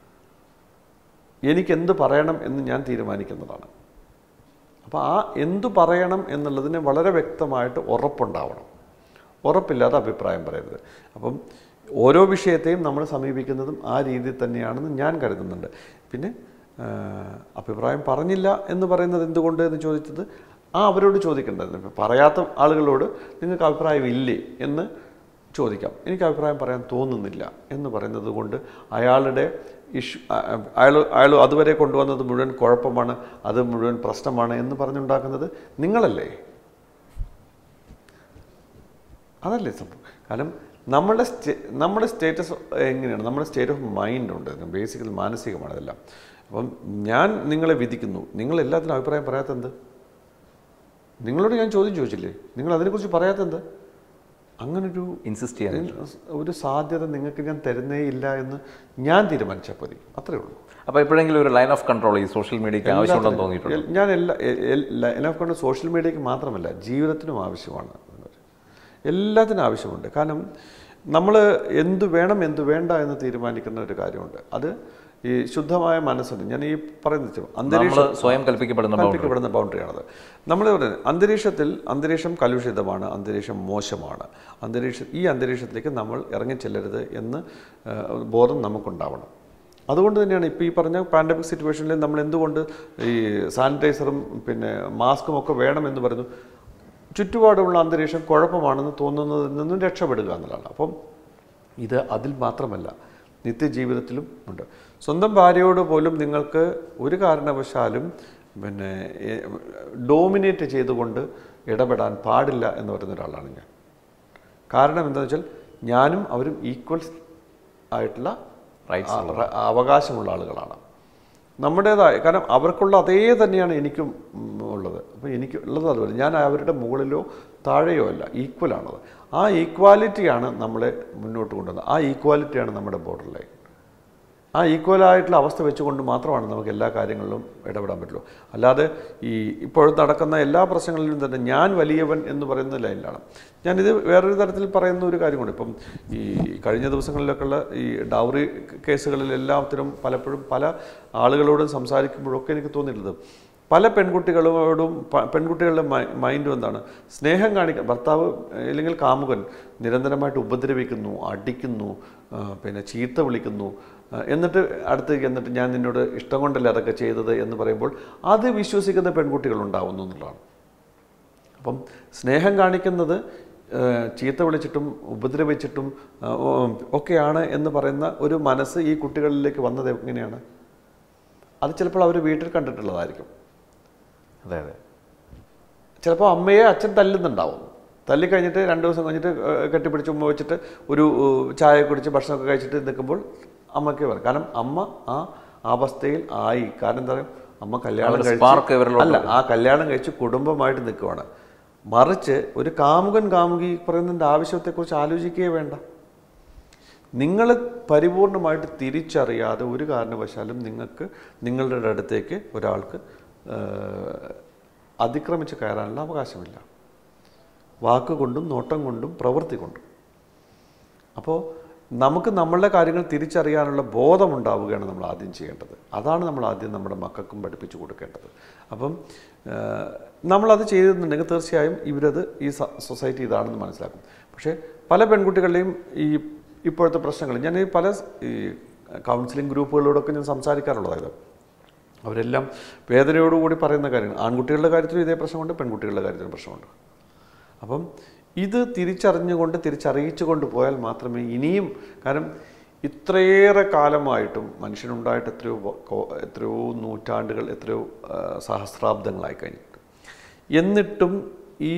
Speaker 1: എനിക്ക് എന്ത് പറയണം എന്ന് ഞാൻ തീരുമാനിക്കുന്നതാണ് അപ്പോൾ ആ എന്തു പറയണം എന്നുള്ളതിന് വളരെ വ്യക്തമായിട്ട് ഉറപ്പുണ്ടാവണം ഉറപ്പില്ലാതെ അഭിപ്രായം പറയരുത് അപ്പം ഓരോ വിഷയത്തെയും നമ്മൾ സമീപിക്കുന്നതും ആ രീതിയിൽ തന്നെയാണെന്ന് ഞാൻ കരുതുന്നുണ്ട് പിന്നെ ആ, അഭിപ്രായം പറഞ്ഞില്ല എന്ന് പറയുന്നത് എന്തുകൊണ്ട് എന്ന് ചോദിച്ചത് ആ അവരോട് ചോദിക്കേണ്ടത് ഇപ്പം പറയാത്ത ആളുകളോട് നിങ്ങൾക്ക് അഭിപ്രായം ഇല്ലേ എന്ന് ചോദിക്കാം എനിക്ക് അഭിപ്രായം പറയാൻ തോന്നുന്നില്ല എന്ന് പറയുന്നത് കൊണ്ട് അയാളുടെ ഇഷ്യൂ അയാൾ അയാൾ അതുവരെ കൊണ്ടുവന്നത് മുഴുവൻ കുഴപ്പമാണ് അത് മുഴുവൻ പ്രശ്നമാണ് എന്ന് പറഞ്ഞുണ്ടാക്കുന്നത് നിങ്ങളല്ലേ അതല്ലേ സംഭവം കാരണം നമ്മുടെ സ്റ്റേ നമ്മുടെ സ്റ്റേറ്റസ് എങ്ങനെയാണ് നമ്മുടെ സ്റ്റേറ്റ് ഓഫ് മൈൻഡ് ഉണ്ട് ബേസിക്കലി മാനസികമാണ് ഇതെല്ലാം അപ്പം ഞാൻ നിങ്ങളെ വിധിക്കുന്നു നിങ്ങൾ എല്ലാത്തിനും അഭിപ്രായം പറയാത്തെന്ത് നിങ്ങളോട് ഞാൻ ചോദ്യം ചോദിച്ചില്ലേ നിങ്ങൾ അതിനെക്കുറിച്ച് പറയാത്തെന്ത് അങ്ങനൊരു
Speaker 2: ഇൻസിസ്റ്റ് ചെയ്യാൻ
Speaker 1: ഒരു സാധ്യത നിങ്ങൾക്ക് ഞാൻ തരുന്നേ ഇല്ല എന്ന് ഞാൻ തീരുമാനിച്ചാൽ മതി അത്രേ ഉള്ളൂ
Speaker 2: അപ്പോൾ എപ്പോഴെങ്കിലും ഒരു ലൈൻ ഓഫ് കൺട്രോൾ ഈ സോഷ്യൽ മീഡിയയ്ക്ക് ആവശ്യമുണ്ടെന്ന് തോന്നിയിട്ടുണ്ട്
Speaker 1: എൽ- ഞാൻ എല്ലാ എന്നെ കൊണ്ട് സോഷ്യൽ മീഡിയയ്ക്ക് മാത്രമല്ല ജീവിതത്തിനും ആവശ്യമാണ് എല്ലാത്തിനും ആവശ്യമുണ്ട് കാരണം നമ്മൾ എന്തു വേണം എന്തു വേണ്ട എന്ന് തീരുമാനിക്കുന്ന ഒരു കാര്യമുണ്ട് അത് ഈ ശുദ്ധമായ മനസ്സുണ്ട് ഞാൻ ഈ പറയുന്നത് അന്തരീക്ഷം
Speaker 2: നമ്മൾ സ്വയം കൽപ്പിക്കപ്പെടുന്ന boundary.
Speaker 1: കൽപ്പിക്കപ്പെടുന്ന ബൗണ്ടറിയാണത് നമ്മൾ പറയുന്നത് അന്തരീക്ഷത്തിൽ അന്തരീക്ഷം കലുഷിതമാണ് അന്തരീക്ഷം മോശമാണ് അന്തരീക്ഷ ഈ അന്തരീക്ഷത്തിലേക്ക് നമ്മൾ ഇറങ്ങിച്ചെല്ലരുത് എന്ന് ആ, ബോധം നമുക്കുണ്ടാവണം അതുകൊണ്ട് തന്നെയാണ് ഇപ്പോൾ ഈ പറഞ്ഞ പാൻഡമിക് സിറ്റുവേഷനിൽ നമ്മൾ എന്തുകൊണ്ട് ഈ സാനിറ്റൈസറും പിന്നെ മാസ്കും ഒക്കെ വേണമെന്ന് പറയുന്നു ചുറ്റുപാടുമുള്ള അന്തരീക്ഷം കുഴപ്പമാണെന്ന് തോന്നുന്നതിൽ നിന്നും രക്ഷപ്പെടുക എന്നുള്ളതാണ് അപ്പം ഇത് അതിൽ മാത്രമല്ല നിത്യജീവിതത്തിലും ഉണ്ട് സ്വന്തം ഭാര്യയോട് പോലും നിങ്ങൾക്ക് ഒരു കാരണവശാലും പിന്നെ ഡോമിനേറ്റ് ചെയ്തുകൊണ്ട് ഇടപെടാൻ പാടില്ല എന്ന് പറയുന്ന ഒരാളാണ് ഞാൻ കാരണം എന്താണെന്ന് വെച്ചാൽ ഞാനും അവരും ഈക്വൽ ആയിട്ടുള്ള
Speaker 2: Rights
Speaker 1: ആ, റ- അവകാശമുള്ള ആളുകളാണ് നമ്മുടേതായ കാരണം അവർക്കുള്ള അതേ തന്നെയാണ് എനിക്കും ഉം, ഉള്ളത് അപ്പോൾ എനിക്ക് ഉള്ളത് അതുപോലെ ഞാൻ അവരുടെ മുകളിലോ താഴെയോ അല്ല ഈക്വലാണത് ആ ഈക്വാലിറ്റിയാണ് നമ്മളെ മുന്നോട്ട് കൊണ്ടുവന്നത് ആ ഈക്വാലിറ്റിയാണ് നമ്മുടെ ബോർഡർ ലൈൻ ആ ഈക്വലായിട്ടുള്ള അവസ്ഥ വെച്ചുകൊണ്ട് മാത്രമാണ് നമുക്ക് എല്ലാ കാര്യങ്ങളിലും ഇടപെടാൻ പറ്റുള്ളൂ അല്ലാതെ ഈ ഇപ്പോൾ നടക്കുന്ന എല്ലാ പ്രശ്നങ്ങളിലും തന്നെ ഞാൻ വലിയവൻ എന്ന് പറയുന്ന ലൈനിലാണ് ഞാനിത് വേറൊരു തരത്തിൽ പറയുന്ന ഒരു കാര്യം കൂടി ഇപ്പം ഈ കഴിഞ്ഞ ദിവസങ്ങളിലൊക്കെയുള്ള ഈ ഡൗറി കേസുകളിൽ എല്ലാത്തിനും പലപ്പോഴും പല ആളുകളോടും സംസാരിക്കുമ്പോഴൊക്കെ എനിക്ക് തോന്നിയിട്ടുള്ളത് പല പെൺകുട്ടികളോടും പ- പെൺകുട്ടികളുടെ മൈൻഡും എന്താണ് സ്നേഹം കാണിക്കാൻ ഭർത്താവ് അല്ലെങ്കിൽ കാമുകൻ നിരന്തരമായിട്ട് ഉപദ്രവിക്കുന്നു അടിക്കുന്നു ആ, പിന്നെ ചീത്ത വിളിക്കുന്നു ആ, എന്നിട്ട് അടുത്തേക്ക് എന്നിട്ട് ഞാൻ നിന്നോട് ഇഷ്ടം കൊണ്ടല്ലേ അതൊക്കെ ചെയ്തത് എന്ന് പറയുമ്പോൾ അത് വിശ്വസിക്കുന്ന പെൺകുട്ടികൾ ഉണ്ടാവുന്നു എന്നുള്ളതാണ് അപ്പം സ്നേഹം കാണിക്കുന്നത് ആ, ചീത്ത വിളിച്ചിട്ടും ഉപദ്രവിച്ചിട്ടും ആ, ഓ, ഒക്കെയാണ് എന്ന് പറയുന്ന ഒരു മനസ്സ് ഈ കുട്ടികളിലേക്ക് വന്നത് എങ്ങനെയാണ് അത് ചിലപ്പോൾ അവർ വീട്ടിൽ കണ്ടിട്ടുള്ളതായിരിക്കും
Speaker 2: അതെ അതെ
Speaker 1: ചിലപ്പോൾ അമ്മയെ അച്ഛൻ തല്ലുന്നുണ്ടാവും തല്ലി കഴിഞ്ഞിട്ട് രണ്ട് ദിവസം കഴിഞ്ഞിട്ട് ഏഹ്, കെട്ടിപ്പിടിച്ച് ഉമ്മ വെച്ചിട്ട് ഒരു ഏഹ്, ചായ കുടിച്ച് ഭക്ഷണമൊക്കെ കഴിച്ചിട്ട് നിൽക്കുമ്പോൾ അമ്മയ്ക്ക് പറയും കാരണം അമ്മ ആ അവസ്ഥയിൽ ആയി കാരണം എന്താ പറയുക അമ്മ കല്യാണം
Speaker 2: ഒരു
Speaker 1: കഴിച്ച്
Speaker 2: spark ഇവരിലോട്ട്
Speaker 1: അല്ല ആ കല്യാണം കഴിച്ച് കുടുംബമായിട്ട് നിൽക്കുവാണ് മറിച്ച് ഒരു കാമുകൻ കാമുകി പറയുന്നതിൻ്റെ ആവശ്യത്തെക്കുറിച്ച് ആലോചിക്കുകയേ വേണ്ട നിങ്ങൾ പരിപൂർണമായിട്ട് തിരിച്ചറിയാതെ ഒരു കാരണവശാലും നിങ്ങൾക്ക് നിങ്ങളുടെ അടുത്തേക്ക് ഒരാൾക്ക് ഏഹ്, അതിക്രമിച്ച് കയറാനുള്ള അവകാശമില്ല വാക്കുകൊണ്ടും നോട്ടം കൊണ്ടും പ്രവൃത്തി കൊണ്ടും അപ്പോൾ നമുക്ക് നമ്മളുടെ കാര്യങ്ങൾ തിരിച്ചറിയാനുള്ള ബോധമുണ്ടാവുകയാണ് നമ്മൾ ആദ്യം ചെയ്യേണ്ടത് അതാണ് നമ്മൾ ആദ്യം നമ്മുടെ മക്കൾക്കും പഠിപ്പിച്ചു കൊടുക്കേണ്ടത് അപ്പം ഏഹ്, നമ്മളത് ചെയ്തിട്ടുണ്ടെങ്കിൽ തീർച്ചയായും ഇവരത് ഈ സ- സൊസൈറ്റി ഇതാണെന്ന് മനസ്സിലാക്കും പക്ഷേ പല പെൺകുട്ടികളുടെയും ഈ ഇപ്പോഴത്തെ പ്രശ്നങ്ങൾ ഞാൻ ഈ പല സ്- ഈ കൗൺസിലിംഗ് ഗ്രൂപ്പുകളോടൊക്കെ ഞാൻ സംസാരിക്കാറുള്ളതായത് അവരെല്ലാം വേദനയോടുകൂടി പറയുന്ന കാര്യങ്ങൾ ആൺകുട്ടികളുടെ കാര്യത്തിലും ഇതേ പ്രശ്നമുണ്ട് പെൺകുട്ടികളുടെ കാര്യത്തിലും പ്രശ്നമുണ്ട് അപ്പം ഇത് തിരിച്ചറിഞ്ഞുകൊണ്ട് തിരിച്ചറിയിച്ചുകൊണ്ട് പോയാൽ മാത്രമേ ഇനിയും കാരണം ഇത്രയേറെ കാലമായിട്ടും മനുഷ്യനുണ്ടായിട്ട് എത്രയോ വ- കോ- എത്രയോ നൂറ്റാണ്ടുകൾ എത്രയോ ആ, സഹസ്രാബ്ദങ്ങളായി കഴിഞ്ഞിട്ട് എന്നിട്ടും ഈ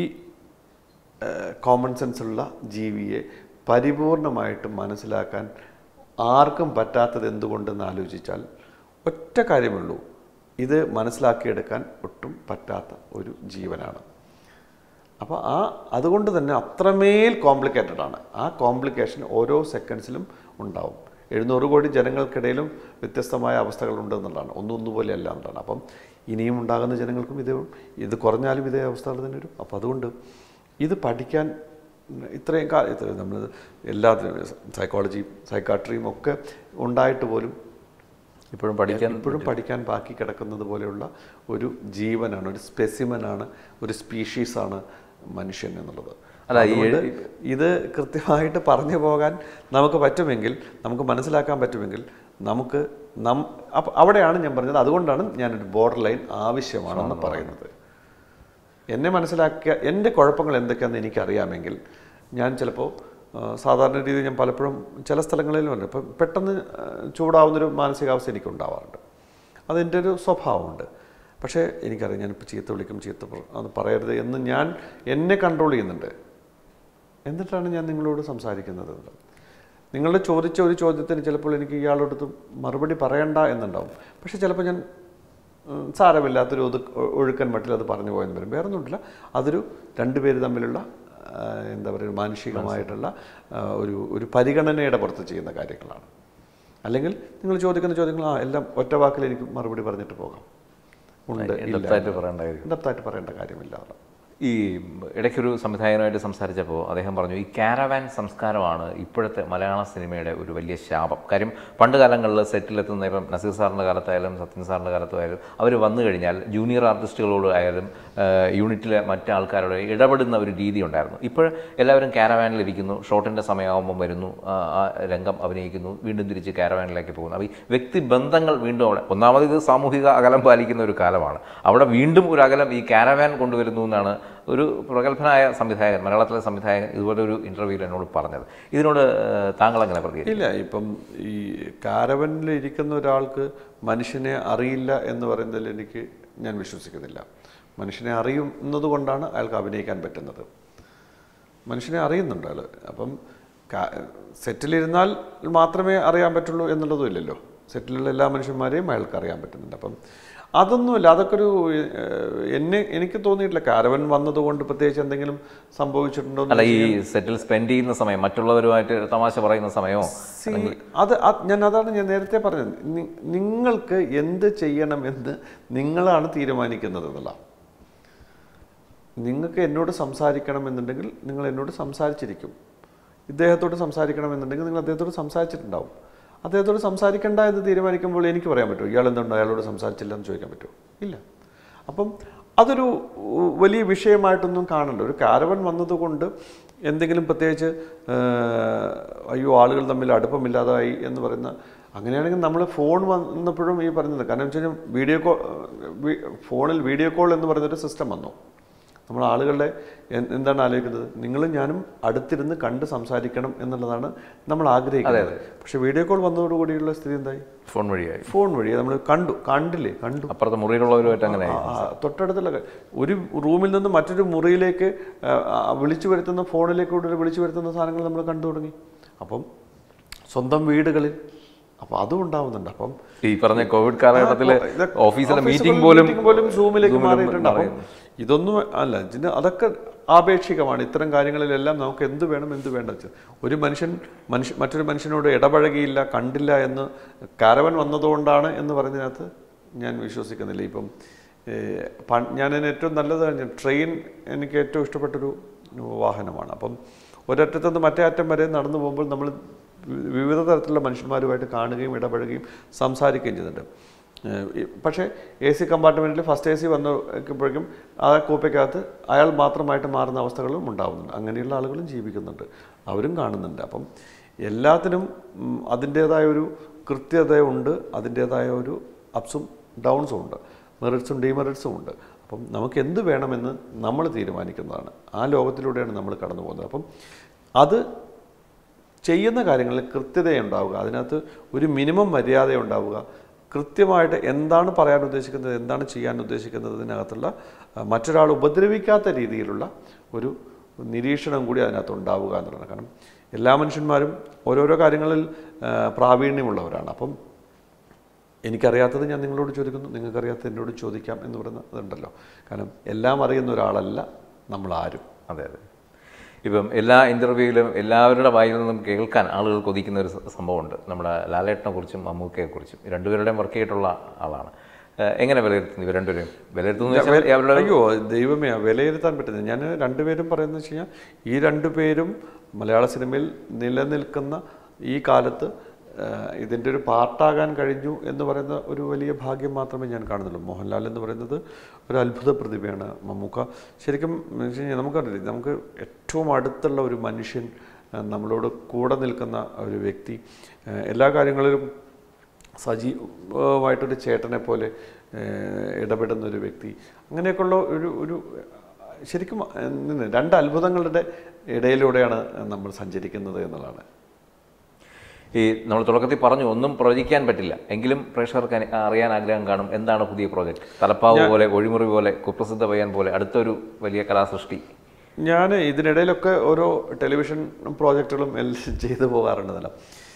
Speaker 1: കോമൺ സെൻസുള്ള ജീവിയെ പരിപൂർണമായിട്ട് മനസ്സിലാക്കാൻ ആർക്കും പറ്റാത്തത് എന്തുകൊണ്ടെന്ന് ആലോചിച്ചാൽ ഒറ്റ കാര്യമുള്ളൂ ഇത് മനസ്സിലാക്കിയെടുക്കാൻ ഒട്ടും പറ്റാത്ത ഒരു ജീവനാണ് അപ്പോൾ ആ അതുകൊണ്ട് തന്നെ അത്രമേൽ കോംപ്ലിക്കേറ്റഡ് ആണ് ആ കോംപ്ലിക്കേഷൻ ഓരോ സെക്കൻഡ്സിലും ഉണ്ടാവും എഴുന്നൂറ് കോടി ജനങ്ങൾക്കിടയിലും വ്യത്യസ്തമായ അവസ്ഥകളുണ്ട് എന്നുള്ളതാണ് ഒന്നും ഒന്നുപോലെയല്ല എന്നുള്ളതാണ് അപ്പം ഇനിയും ഉണ്ടാകുന്ന ജനങ്ങൾക്കും ഇതേ ഇത് കുറഞ്ഞാലും ഇതേ അവസ്ഥകൾ തന്നെ വരും അപ്പോൾ അതുകൊണ്ട് ഇത് പഠിക്കാൻ ഇത്രയും കാലം നമ്മൾ എല്ലാത്തിനും സൈക്കോളജി സൈക്കാട്രിയും ഒക്കെ ഉണ്ടായിട്ട് പോലും
Speaker 2: ഇപ്പോഴും പഠിക്കാൻ
Speaker 1: ഇപ്പോഴും പഠിക്കാൻ ബാക്കി കിടക്കുന്നത് പോലെയുള്ള ഒരു ജീവനാണ് ഒരു സ്പെസിമനാണ് ഒരു സ്പീഷീസാണ് മനുഷ്യൻ എന്നുള്ളത്
Speaker 2: അല്ല, ഈ
Speaker 1: അതുകൊണ്ട് ഇത് കൃത്യമായിട്ട് പറഞ്ഞു പോകാൻ നമുക്ക് പറ്റുമെങ്കിൽ നമുക്ക് മനസ്സിലാക്കാൻ പറ്റുമെങ്കിൽ നമുക്ക് നം അപ്പം അവിടെയാണ് ഞാൻ പറഞ്ഞത് അതുകൊണ്ടാണ് ഞാനൊരു ബോർഡർ ലൈൻ ആവശ്യമാണെന്ന് പറയുന്നത് എന്നെ മനസ്സിലാക്കിയ എൻ്റെ കുഴപ്പങ്ങൾ എന്തൊക്കെയാണെന്ന് എനിക്കറിയാമെങ്കിൽ ഞാൻ ചിലപ്പോൾ ആ, സാധാരണ രീതിയിൽ ഞാൻ പലപ്പോഴും ചില സ്ഥലങ്ങളിലും ഉണ്ട് ഇപ്പം പെട്ടെന്ന് ആ, ചൂടാവുന്നൊരു മാനസികാവസ്ഥ എനിക്കുണ്ടാവാറുണ്ട് അതെൻ്റെ ഒരു സ്വഭാവമുണ്ട് പക്ഷേ എനിക്കറിയാം ഞാനിപ്പോൾ ചീത്ത വിളിക്കും ചീത്ത പറ- അത് പറയരുത് എന്ന് ഞാൻ എന്നെ കൺട്രോൾ ചെയ്യുന്നുണ്ട് എന്നിട്ടാണ് ഞാൻ നിങ്ങളോട് സംസാരിക്കുന്നത് എന്നുള്ളത്. നിങ്ങൾ ചോദിച്ച ഒരു ചോദ്യത്തിന് ചിലപ്പോൾ എനിക്ക് ഇയാളോടത്ത് മറുപടി പറയണ്ട എന്നുണ്ടാവും പക്ഷേ ചിലപ്പോൾ ഞാൻ ഉം, സാരമില്ലാത്തൊരു ഒതു ഒഴുക്കൻ മട്ടിൽ അത് പറഞ്ഞു പോയെന്ന് വരും വേറെ ഒന്നുമില്ല അതൊരു രണ്ടുപേര് തമ്മിലുള്ള ആ, എന്താ പറയുക മാനുഷികമായിട്ടുള്ള ആ, ഒരു ഒരു പരിഗണനയുടെ പുറത്ത് ചെയ്യുന്ന കാര്യങ്ങളാണ് അല്ലെങ്കിൽ നിങ്ങൾ ചോദിക്കുന്ന ചോദ്യങ്ങൾ ആ എല്ലാം ഒറ്റ വാക്കിൽ എനിക്ക് മറുപടി പറഞ്ഞിട്ട് പോകാം ഉണ്ട് ഇല്ല
Speaker 2: ഡെപ്തായിട്ട് പറയേണ്ട കാര്യം
Speaker 1: ഡെപ്തായിട്ട് പറയേണ്ട കാര്യമില്ല
Speaker 2: ഈ ഇടയ്ക്കൊരു സംവിധായകനുമായിട്ട് സംസാരിച്ചപ്പോൾ അദ്ദേഹം പറഞ്ഞു ഈ കാരവാൻ സംസ്കാരമാണ് ഇപ്പോഴത്തെ മലയാള സിനിമയുടെ ഒരു വലിയ ശാപം കാര്യം പണ്ട് കാലങ്ങളിൽ സെറ്റിലെത്തുന്ന ഇപ്പം നസീർ സാറിൻ്റെ കാലത്തായാലും സത്യൻ സാറിൻ്റെ കാലത്തായാലും അവർ വന്നു കഴിഞ്ഞാൽ ജൂനിയർ ആർട്ടിസ്റ്റുകളോട് ആയാലും ആ, യൂണിറ്റിലെ മറ്റ് ആൾക്കാരോട് ഇടപെടുന്ന ഒരു രീതി ഉണ്ടായിരുന്നു ഇപ്പോൾ എല്ലാവരും കാരവാനിലിരിക്കുന്നു ഷോട്ടിൻ്റെ സമയമാകുമ്പം വരുന്നു ആ ആ രംഗം അഭിനയിക്കുന്നു വീണ്ടും തിരിച്ച് കാരവാനിലേക്ക് പോകുന്നു അപ്പോൾ ഈ വ്യക്തിബന്ധങ്ങൾ വീണ്ടും അവിടെ ഒന്നാമത് ഇത് സാമൂഹിക അകലം പാലിക്കുന്ന ഒരു കാലമാണ് അവിടെ വീണ്ടും ഒരു അകലം ഈ കാരവാൻ കൊണ്ടുവരുന്നു എന്നാണ് ഒരു പ്രഗത്ഭനായ സംവിധായകൻ മലയാളത്തിലെ സംവിധായകൻ ഇതുപോലെ ഒരു ഇൻ്റർവ്യൂവിൽ എന്നോട് പറഞ്ഞത് ഇതിനോട് ഏഹ്, താങ്കൾ എങ്ങനെ പ്രതികരിക്കും
Speaker 1: ഇല്ല ഇപ്പം ഈ കാരവനിൽ ഇരിക്കുന്ന ഒരാൾക്ക് മനുഷ്യനെ അറിയില്ല എന്ന് പറയുന്നതിൽ എനിക്ക് ഞാൻ വിശ്വസിക്കുന്നില്ല മനുഷ്യനെ അറിയുന്നത് കൊണ്ടാണ് അയാൾക്ക് അഭിനയിക്കാൻ പറ്റുന്നത് മനുഷ്യനെ അറിയുന്നുണ്ട് അയാൾ അപ്പം കാ- സെറ്റിലിരുന്നാൽ മാത്രമേ അറിയാൻ പറ്റുള്ളൂ എന്നുള്ളതും ഇല്ലല്ലോ സെറ്റിലുള്ള എല്ലാ മനുഷ്യന്മാരെയും അയാൾക്ക് അറിയാൻ പറ്റുന്നുണ്ട് അപ്പം അതൊന്നുമില്ല അതൊക്കെ ഒരു ഏഹ്, എന്നെ എനിക്ക് തോന്നിയിട്ടില്ല കാരവൻ വന്നതുകൊണ്ട് പ്രത്യേകിച്ച് എന്തെങ്കിലും സംഭവിച്ചിട്ടുണ്ടോ എന്ന്
Speaker 2: അല്ല ഈ സെറ്റിൽ സ്പെൻഡ് ചെയ്യുന്ന സമയം മറ്റുള്ളവരുമായിട്ട് തമാശ പറയുന്ന സമയമോ
Speaker 1: See, അത് അത് ഞാൻ അതാണ് ഞാൻ നേരത്തെ പറഞ്ഞത് നി- നിങ്ങൾക്ക് എന്ത് ചെയ്യണമെന്ന് നിങ്ങളാണ് തീരുമാനിക്കുന്നത് എന്നുള്ള നിങ്ങൾക്ക് എന്നോട് സംസാരിക്കണമെന്നുണ്ടെങ്കിൽ നിങ്ങൾ എന്നോട് സംസാരിച്ചിരിക്കും ഇദ്ദേഹത്തോട് സംസാരിക്കണമെന്നുണ്ടെങ്കിൽ നിങ്ങൾ അദ്ദേഹത്തോട് സംസാരിച്ചിട്ടുണ്ടാവും അദ്ദേഹത്തോട് സംസാരിക്കണ്ട എന്ന് തീരുമാനിക്കുമ്പോൾ എനിക്ക് പറയാൻ പറ്റുമോ ഇയാൾ എന്തുണ്ടോ അയാളോട് സംസാരിച്ചില്ല എന്ന് ചോദിക്കാൻ പറ്റുമോ ഇല്ല അപ്പം അതൊരു ഉ, വലിയ വിഷയമായിട്ടൊന്നും കാണണ്ട ഒരു കാരവൻ വന്നതുകൊണ്ട് എന്തെങ്കിലും പ്രത്യേകിച്ച് ആ, അയ്യോ ആളുകൾ തമ്മിൽ അടുപ്പമില്ലാതായി എന്ന് പറയുന്ന അങ്ങനെയാണെങ്കിൽ നമ്മൾ ഫോൺ വന്നപ്പോഴും ഈ പറയുന്നത് കാരണം വെച്ച് കഴിഞ്ഞാൽ വീഡിയോ കോൾ ഫോണിൽ വീഡിയോ കോൾ എന്ന് പറയുന്നൊരു സിസ്റ്റം വന്നു നമ്മൾ ആളുകളുടെ എൻ- എന്താണ് ആലോചിക്കുന്നത് നിങ്ങളും ഞാനും അടുത്തിരുന്ന് കണ്ട് സംസാരിക്കണം എന്നുള്ളതാണ് നമ്മൾ ആഗ്രഹിക്കുന്നത് പക്ഷെ വീഡിയോ കോൾ വന്നതോടുകൂടിയുള്ള സ്ഥിതി എന്തായി
Speaker 2: ഫോൺ വഴിയായി
Speaker 1: ഫോൺ വഴി നമ്മൾ കണ്ടു കണ്ടില്ലേ കണ്ടു
Speaker 2: അപ്പുറത്തെ മുറിയിലുള്ളവരുമായിട്ട് അങ്ങനെ
Speaker 1: ആ, ആ, തൊട്ടടുത്തുള്ള ക- ഒരു റൂമിൽ നിന്ന് മറ്റൊരു മുറിയിലേക്ക് ആ, ആ, വിളിച്ചു വരുത്തുന്ന ഫോണിലേക്കൂടെ വിളിച്ചു വരുത്തുന്ന സാധനങ്ങൾ നമ്മൾ കണ്ടു തുടങ്ങി അപ്പം സ്വന്തം വീടുകളിൽ അപ്പം അതും ഉണ്ടാവുന്നുണ്ട് അപ്പം
Speaker 2: ഈ പറഞ്ഞ കോവിഡ് കാലഘട്ടത്തിൽ
Speaker 1: ആ, ഇതൊക്കെ
Speaker 2: ഓഫീസിലെ
Speaker 1: ഓഫീസുകളിൽ
Speaker 2: മീറ്റിംഗ് പോലും
Speaker 1: meeting പോലും സൂമിലേക്ക്
Speaker 2: സൂമിലും
Speaker 1: മാറിയിട്ടുണ്ട് അപ്പം
Speaker 2: മാറിയിരുന്നു.
Speaker 1: ഇതൊന്നും അല്ല ഇതിന് അതൊക്കെ ആപേക്ഷികമാണ് ഇത്തരം കാര്യങ്ങളിലെല്ലാം നമുക്ക് എന്ത് വേണം എന്ത് വേണ്ട വെച്ച് ഒരു മനുഷ്യൻ മനുഷ്യ മറ്റൊരു മനുഷ്യനോട് ഇടപഴകിയില്ല കണ്ടില്ല എന്ന് കാരവൻ വന്നതുകൊണ്ടാണ് എന്ന് പറയുന്നതിനകത്ത് ഞാൻ വിശ്വസിക്കുന്നില്ല ഇപ്പം ഏഹ്, പ- ഞാൻ അതിന് ഏറ്റവും നല്ലത് ഞാൻ ട്രെയിൻ എനിക്ക് ഏറ്റവും ഇഷ്ടപ്പെട്ടൊരു വാഹനമാണ് അപ്പം ഒരറ്റത്തു നിന്ന് മറ്റേ അറ്റം വരെ നടന്നു പോകുമ്പോൾ നമ്മൾ വി- വിവിധ തരത്തിലുള്ള മനുഷ്യന്മാരുമായിട്ട് കാണുകയും ഇടപഴകുകയും സംസാരിക്കുകയും ചെയ്യുന്നുണ്ട് ഏഹ് ഈ- പക്ഷേ എ സി കമ്പാർട്ട്മെൻറ്റിൽ ഫസ്റ്റ് എ സി വന്നപ്പോഴേക്കും ആ കൂപ്പയ്ക്കകത്ത് അയാൾ മാത്രമായിട്ട് മാറുന്ന അവസ്ഥകളും ഉണ്ടാവുന്നുണ്ട് അങ്ങനെയുള്ള ആളുകളും ജീവിക്കുന്നുണ്ട് അവരും കാണുന്നുണ്ട് അപ്പം എല്ലാത്തിനും ഉം, അതിൻ്റേതായ ഒരു കൃത്യതയുണ്ട് അതിൻ്റേതായ ഒരു അപ്സും ഡൗൺസും ഉണ്ട് മെറിറ്റ്സും ഡിമെറിറ്റ്സും ഉണ്ട് അപ്പം നമുക്ക് എന്ത് വേണമെന്ന് നമ്മൾ തീരുമാനിക്കുന്നതാണ് ആ ലോകത്തിലൂടെയാണ് നമ്മൾ കടന്നു പോകുന്നത് അപ്പം അത് ചെയ്യുന്ന കാര്യങ്ങളിൽ കൃത്യതയുണ്ടാവുക അതിനകത്ത് ഒരു മിനിമം മര്യാദ ഉണ്ടാവുക കൃത്യമായിട്ട് എന്താണ് പറയാൻ ഉദ്ദേശിക്കുന്നത് എന്താണ് ചെയ്യാൻ ഉദ്ദേശിക്കുന്നതിനകത്തുള്ള ആ, മറ്റൊരാൾ ഉപദ്രവിക്കാത്ത രീതിയിലുള്ള ഒരു നിരീക്ഷണം കൂടി അതിനകത്ത് ഉണ്ടാവുക എന്നുള്ളതാണ് കാരണം എല്ലാ മനുഷ്യന്മാരും ഓരോരോ കാര്യങ്ങളിൽ ആ, പ്രാവീണ്യമുള്ളവരാണ് അപ്പം എനിക്കറിയാത്തത് ഞാൻ നിങ്ങളോട് ചോദിക്കുന്നു നിങ്ങൾക്കറിയാത്തത് എന്നോട് ചോദിക്കാം എന്ന് പറയുന്നതുണ്ടല്ലോ കാരണം എല്ലാം അറിയുന്ന ഒരാളല്ല നമ്മൾ ആരും
Speaker 2: അതെ അതെ ഇപ്പം എല്ലാ ഇൻ്റർവ്യൂവിലും എല്ലാവരുടെ വായിൽ നിന്നും കേൾക്കാൻ ആളുകൾ കൊതിക്കുന്ന ഒരു സ- സംഭവമുണ്ട് നമ്മുടെ ലാലേട്ടനെ കുറിച്ചും മമ്മൂക്കയെക്കുറിച്ചും രണ്ടുപേരുടെയും വർക്ക് ചെയ്തിട്ടുള്ള ആളാണ് ഏഹ് എങ്ങനെ വിലയിരുത്തുന്നു ഇവർ രണ്ടുപേരും വിലയിരുത്തുന്നു എന്ന് വെച്ചാൽ അവരുടെ
Speaker 1: അയ്യോ ദൈവമേ വിലയിരുത്താൻ പറ്റുന്നത് ഞാൻ രണ്ടുപേരും പറയുന്നത് വെച്ച് കഴിഞ്ഞാൽ ഈ രണ്ടുപേരും മലയാള സിനിമയിൽ നിലനിൽക്കുന്ന ഈ കാലത്ത് ആ, ഇതിൻ്റെ ഒരു പാർട്ടാകാൻ കഴിഞ്ഞു എന്ന് പറയുന്ന ഒരു വലിയ ഭാഗ്യം മാത്രമേ ഞാൻ കാണുന്നുള്ളൂ മോഹൻലാൽ എന്ന് പറയുന്നത് ഒരു അത്ഭുത പ്രതിഭയാണ് മമ്മൂക്ക ശരിക്കും എന്ന് വെച്ച് കഴിഞ്ഞാൽ നമുക്കറിയില്ല നമുക്ക് ഏറ്റവും അടുത്തുള്ള ഒരു മനുഷ്യൻ ആ, നമ്മളോട് കൂടെ നിൽക്കുന്ന ഒരു വ്യക്തി ആ, എല്ലാ കാര്യങ്ങളിലും സജീവമായിട്ടൊരു ചേട്ടനെ പോലെ ഏഹ്, ഇടപെടുന്ന ഒരു വ്യക്തി അങ്ങനെയൊക്കെയുള്ള ഒരു ഒരു ശരിക്കും എന്തിന് രണ്ട് അത്ഭുതങ്ങളുടെ ഇടയിലൂടെയാണ് നമ്മൾ സഞ്ചരിക്കുന്നത് എന്നുള്ളതാണ്
Speaker 2: ഈ നമ്മൾ തുടക്കത്തിൽ പറഞ്ഞു ഒന്നും പ്രവചിക്കാൻ പറ്റില്ല എങ്കിലും പ്രേക്ഷകർക്ക് അനി- അറിയാൻ ആഗ്രഹം കാണും എന്താണ് പുതിയ പ്രോജക്റ്റ് തലപ്പാവ് പോലെ ഒഴിമുറി പോലെ കുപ്രസിദ്ധ പയ്യൻ പോലെ അടുത്തൊരു വലിയ കലാസൃഷ്ടി
Speaker 1: ഞാൻ ഇതിനിടയിലൊക്കെ ഓരോ ടെലിവിഷൻ പ്രോജക്റ്റുകളും എല്ലാം ചെയ്തു പോകാറുണ്ടല്ലോ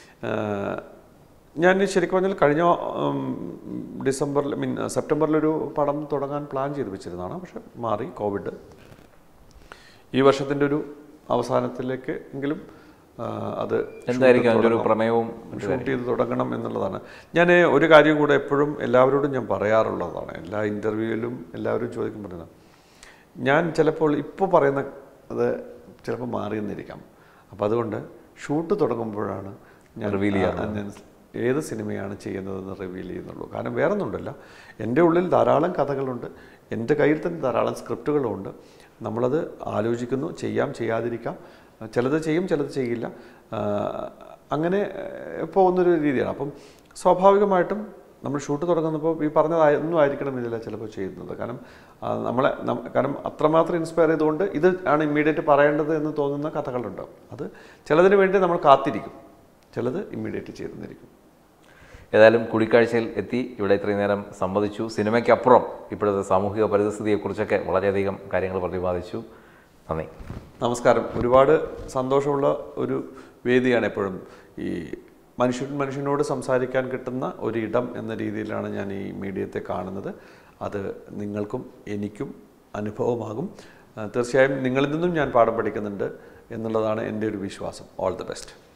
Speaker 1: ഞാൻ ശരിക്കും പറഞ്ഞാൽ കഴിഞ്ഞ ഉം, ഡിസംബറിൽ മീൻ സെപ്റ്റംബറിലൊരു പടം തുടങ്ങാൻ പ്ലാൻ ചെയ്ത് വെച്ചിരുന്നതാണ് പക്ഷെ മാറി കോവിഡ് ഈ വർഷത്തിൻ്റെ ഒരു അവസാനത്തിലേക്ക് എങ്കിലും ആ, അത്
Speaker 2: എന്തായിരിക്കും അതിൻ്റെ ഒരു പ്രമേയവും
Speaker 1: ഷൂട്ട് ചെയ്ത് തുടങ്ങണം എന്നുള്ളതാണ് ഞാൻ ഒരു കാര്യം കൂടെ എപ്പോഴും എല്ലാവരോടും ഞാൻ പറയാറുള്ളതാണ് എല്ലാ ഇൻ്റർവ്യൂവിലും എല്ലാവരും ചോദിക്കും പറയുന്നത് ഞാൻ ചിലപ്പോൾ ഇപ്പോൾ പറയുന്ന അത് ചിലപ്പോൾ മാറിയെന്നിരിക്കാം അപ്പോൾ അതുകൊണ്ട് ഷൂട്ട് തുടങ്ങുമ്പോഴാണ് ഞാൻ
Speaker 2: Reveal
Speaker 1: ആ, ഞാൻ ഏത് സിനിമയാണ് ചെയ്യുന്നതെന്ന് റിവീൽ ചെയ്യുന്നുള്ളൂ കാരണം വേറെ ഒന്നുമില്ല എൻ്റെ ഉള്ളിൽ ധാരാളം കഥകളുണ്ട് എൻ്റെ കയ്യിൽ തന്നെ ധാരാളം സ്ക്രിപ്റ്റുകളുമുണ്ട് നമ്മളത് ആലോചിക്കുന്നു ചെയ്യാം ചെയ്യാതിരിക്കാം ചിലത് ചെയ്യും ചിലത് ചെയ്യില്ല ആ, അങ്ങനെ ഏഹ്, പോകുന്നൊരു രീതിയാണ് അപ്പം സ്വാഭാവികമായിട്ടും നമ്മൾ ഷൂട്ട് തുടങ്ങുന്നപ്പോൾ ഈ പറഞ്ഞതൊന്നും ആയിരിക്കണമെന്നില്ല ചിലപ്പോൾ ചെയ്യുന്നത് കാരണം ആ, നമ്മളെ നം- കാരണം അത്രമാത്രം ഇൻസ്പയർ ചെയ്തുകൊണ്ട് ഇത് ആണ് ഇമ്മീഡിയറ്റ് പറയേണ്ടത് എന്ന് തോന്നുന്ന കഥകളുണ്ട് അത് ചിലതിന് വേണ്ടി നമ്മൾ കാത്തിരിക്കും ചിലത് ഇമ്മീഡിയറ്റ് ചെയ്തെന്നിരിക്കും
Speaker 2: ഏതായാലും കൂടിക്കാഴ്ചയിൽ എത്തി ഇവിടെ ഇത്രയും നേരം സംവദിച്ചു സിനിമയ്ക്കപ്പുറം ഇപ്പോഴത്തെ സാമൂഹിക പരിസ്ഥിതിയെക്കുറിച്ചൊക്കെ വളരെയധികം കാര്യങ്ങൾ പ്രതിപാദിച്ചു നന്ദി
Speaker 1: നമസ്കാരം ഒരുപാട് സന്തോഷമുള്ള ഒരു വേദിയാണ് എപ്പോഴും ഈ മനുഷ്യൻ മനുഷ്യനോട് സംസാരിക്കാൻ കിട്ടുന്ന ഒരിടം എന്ന രീതിയിലാണ് ഞാൻ ഈ മീഡിയത്തെ കാണുന്നത് അത് നിങ്ങൾക്കും എനിക്കും അനുഭവമാകും ആ, തീർച്ചയായും നിങ്ങളിൽ നിന്നും ഞാൻ പാഠം പഠിക്കുന്നുണ്ട് എന്നുള്ളതാണ് എൻ്റെ ഒരു വിശ്വാസം ഓൾ ദി ബെസ്റ്റ്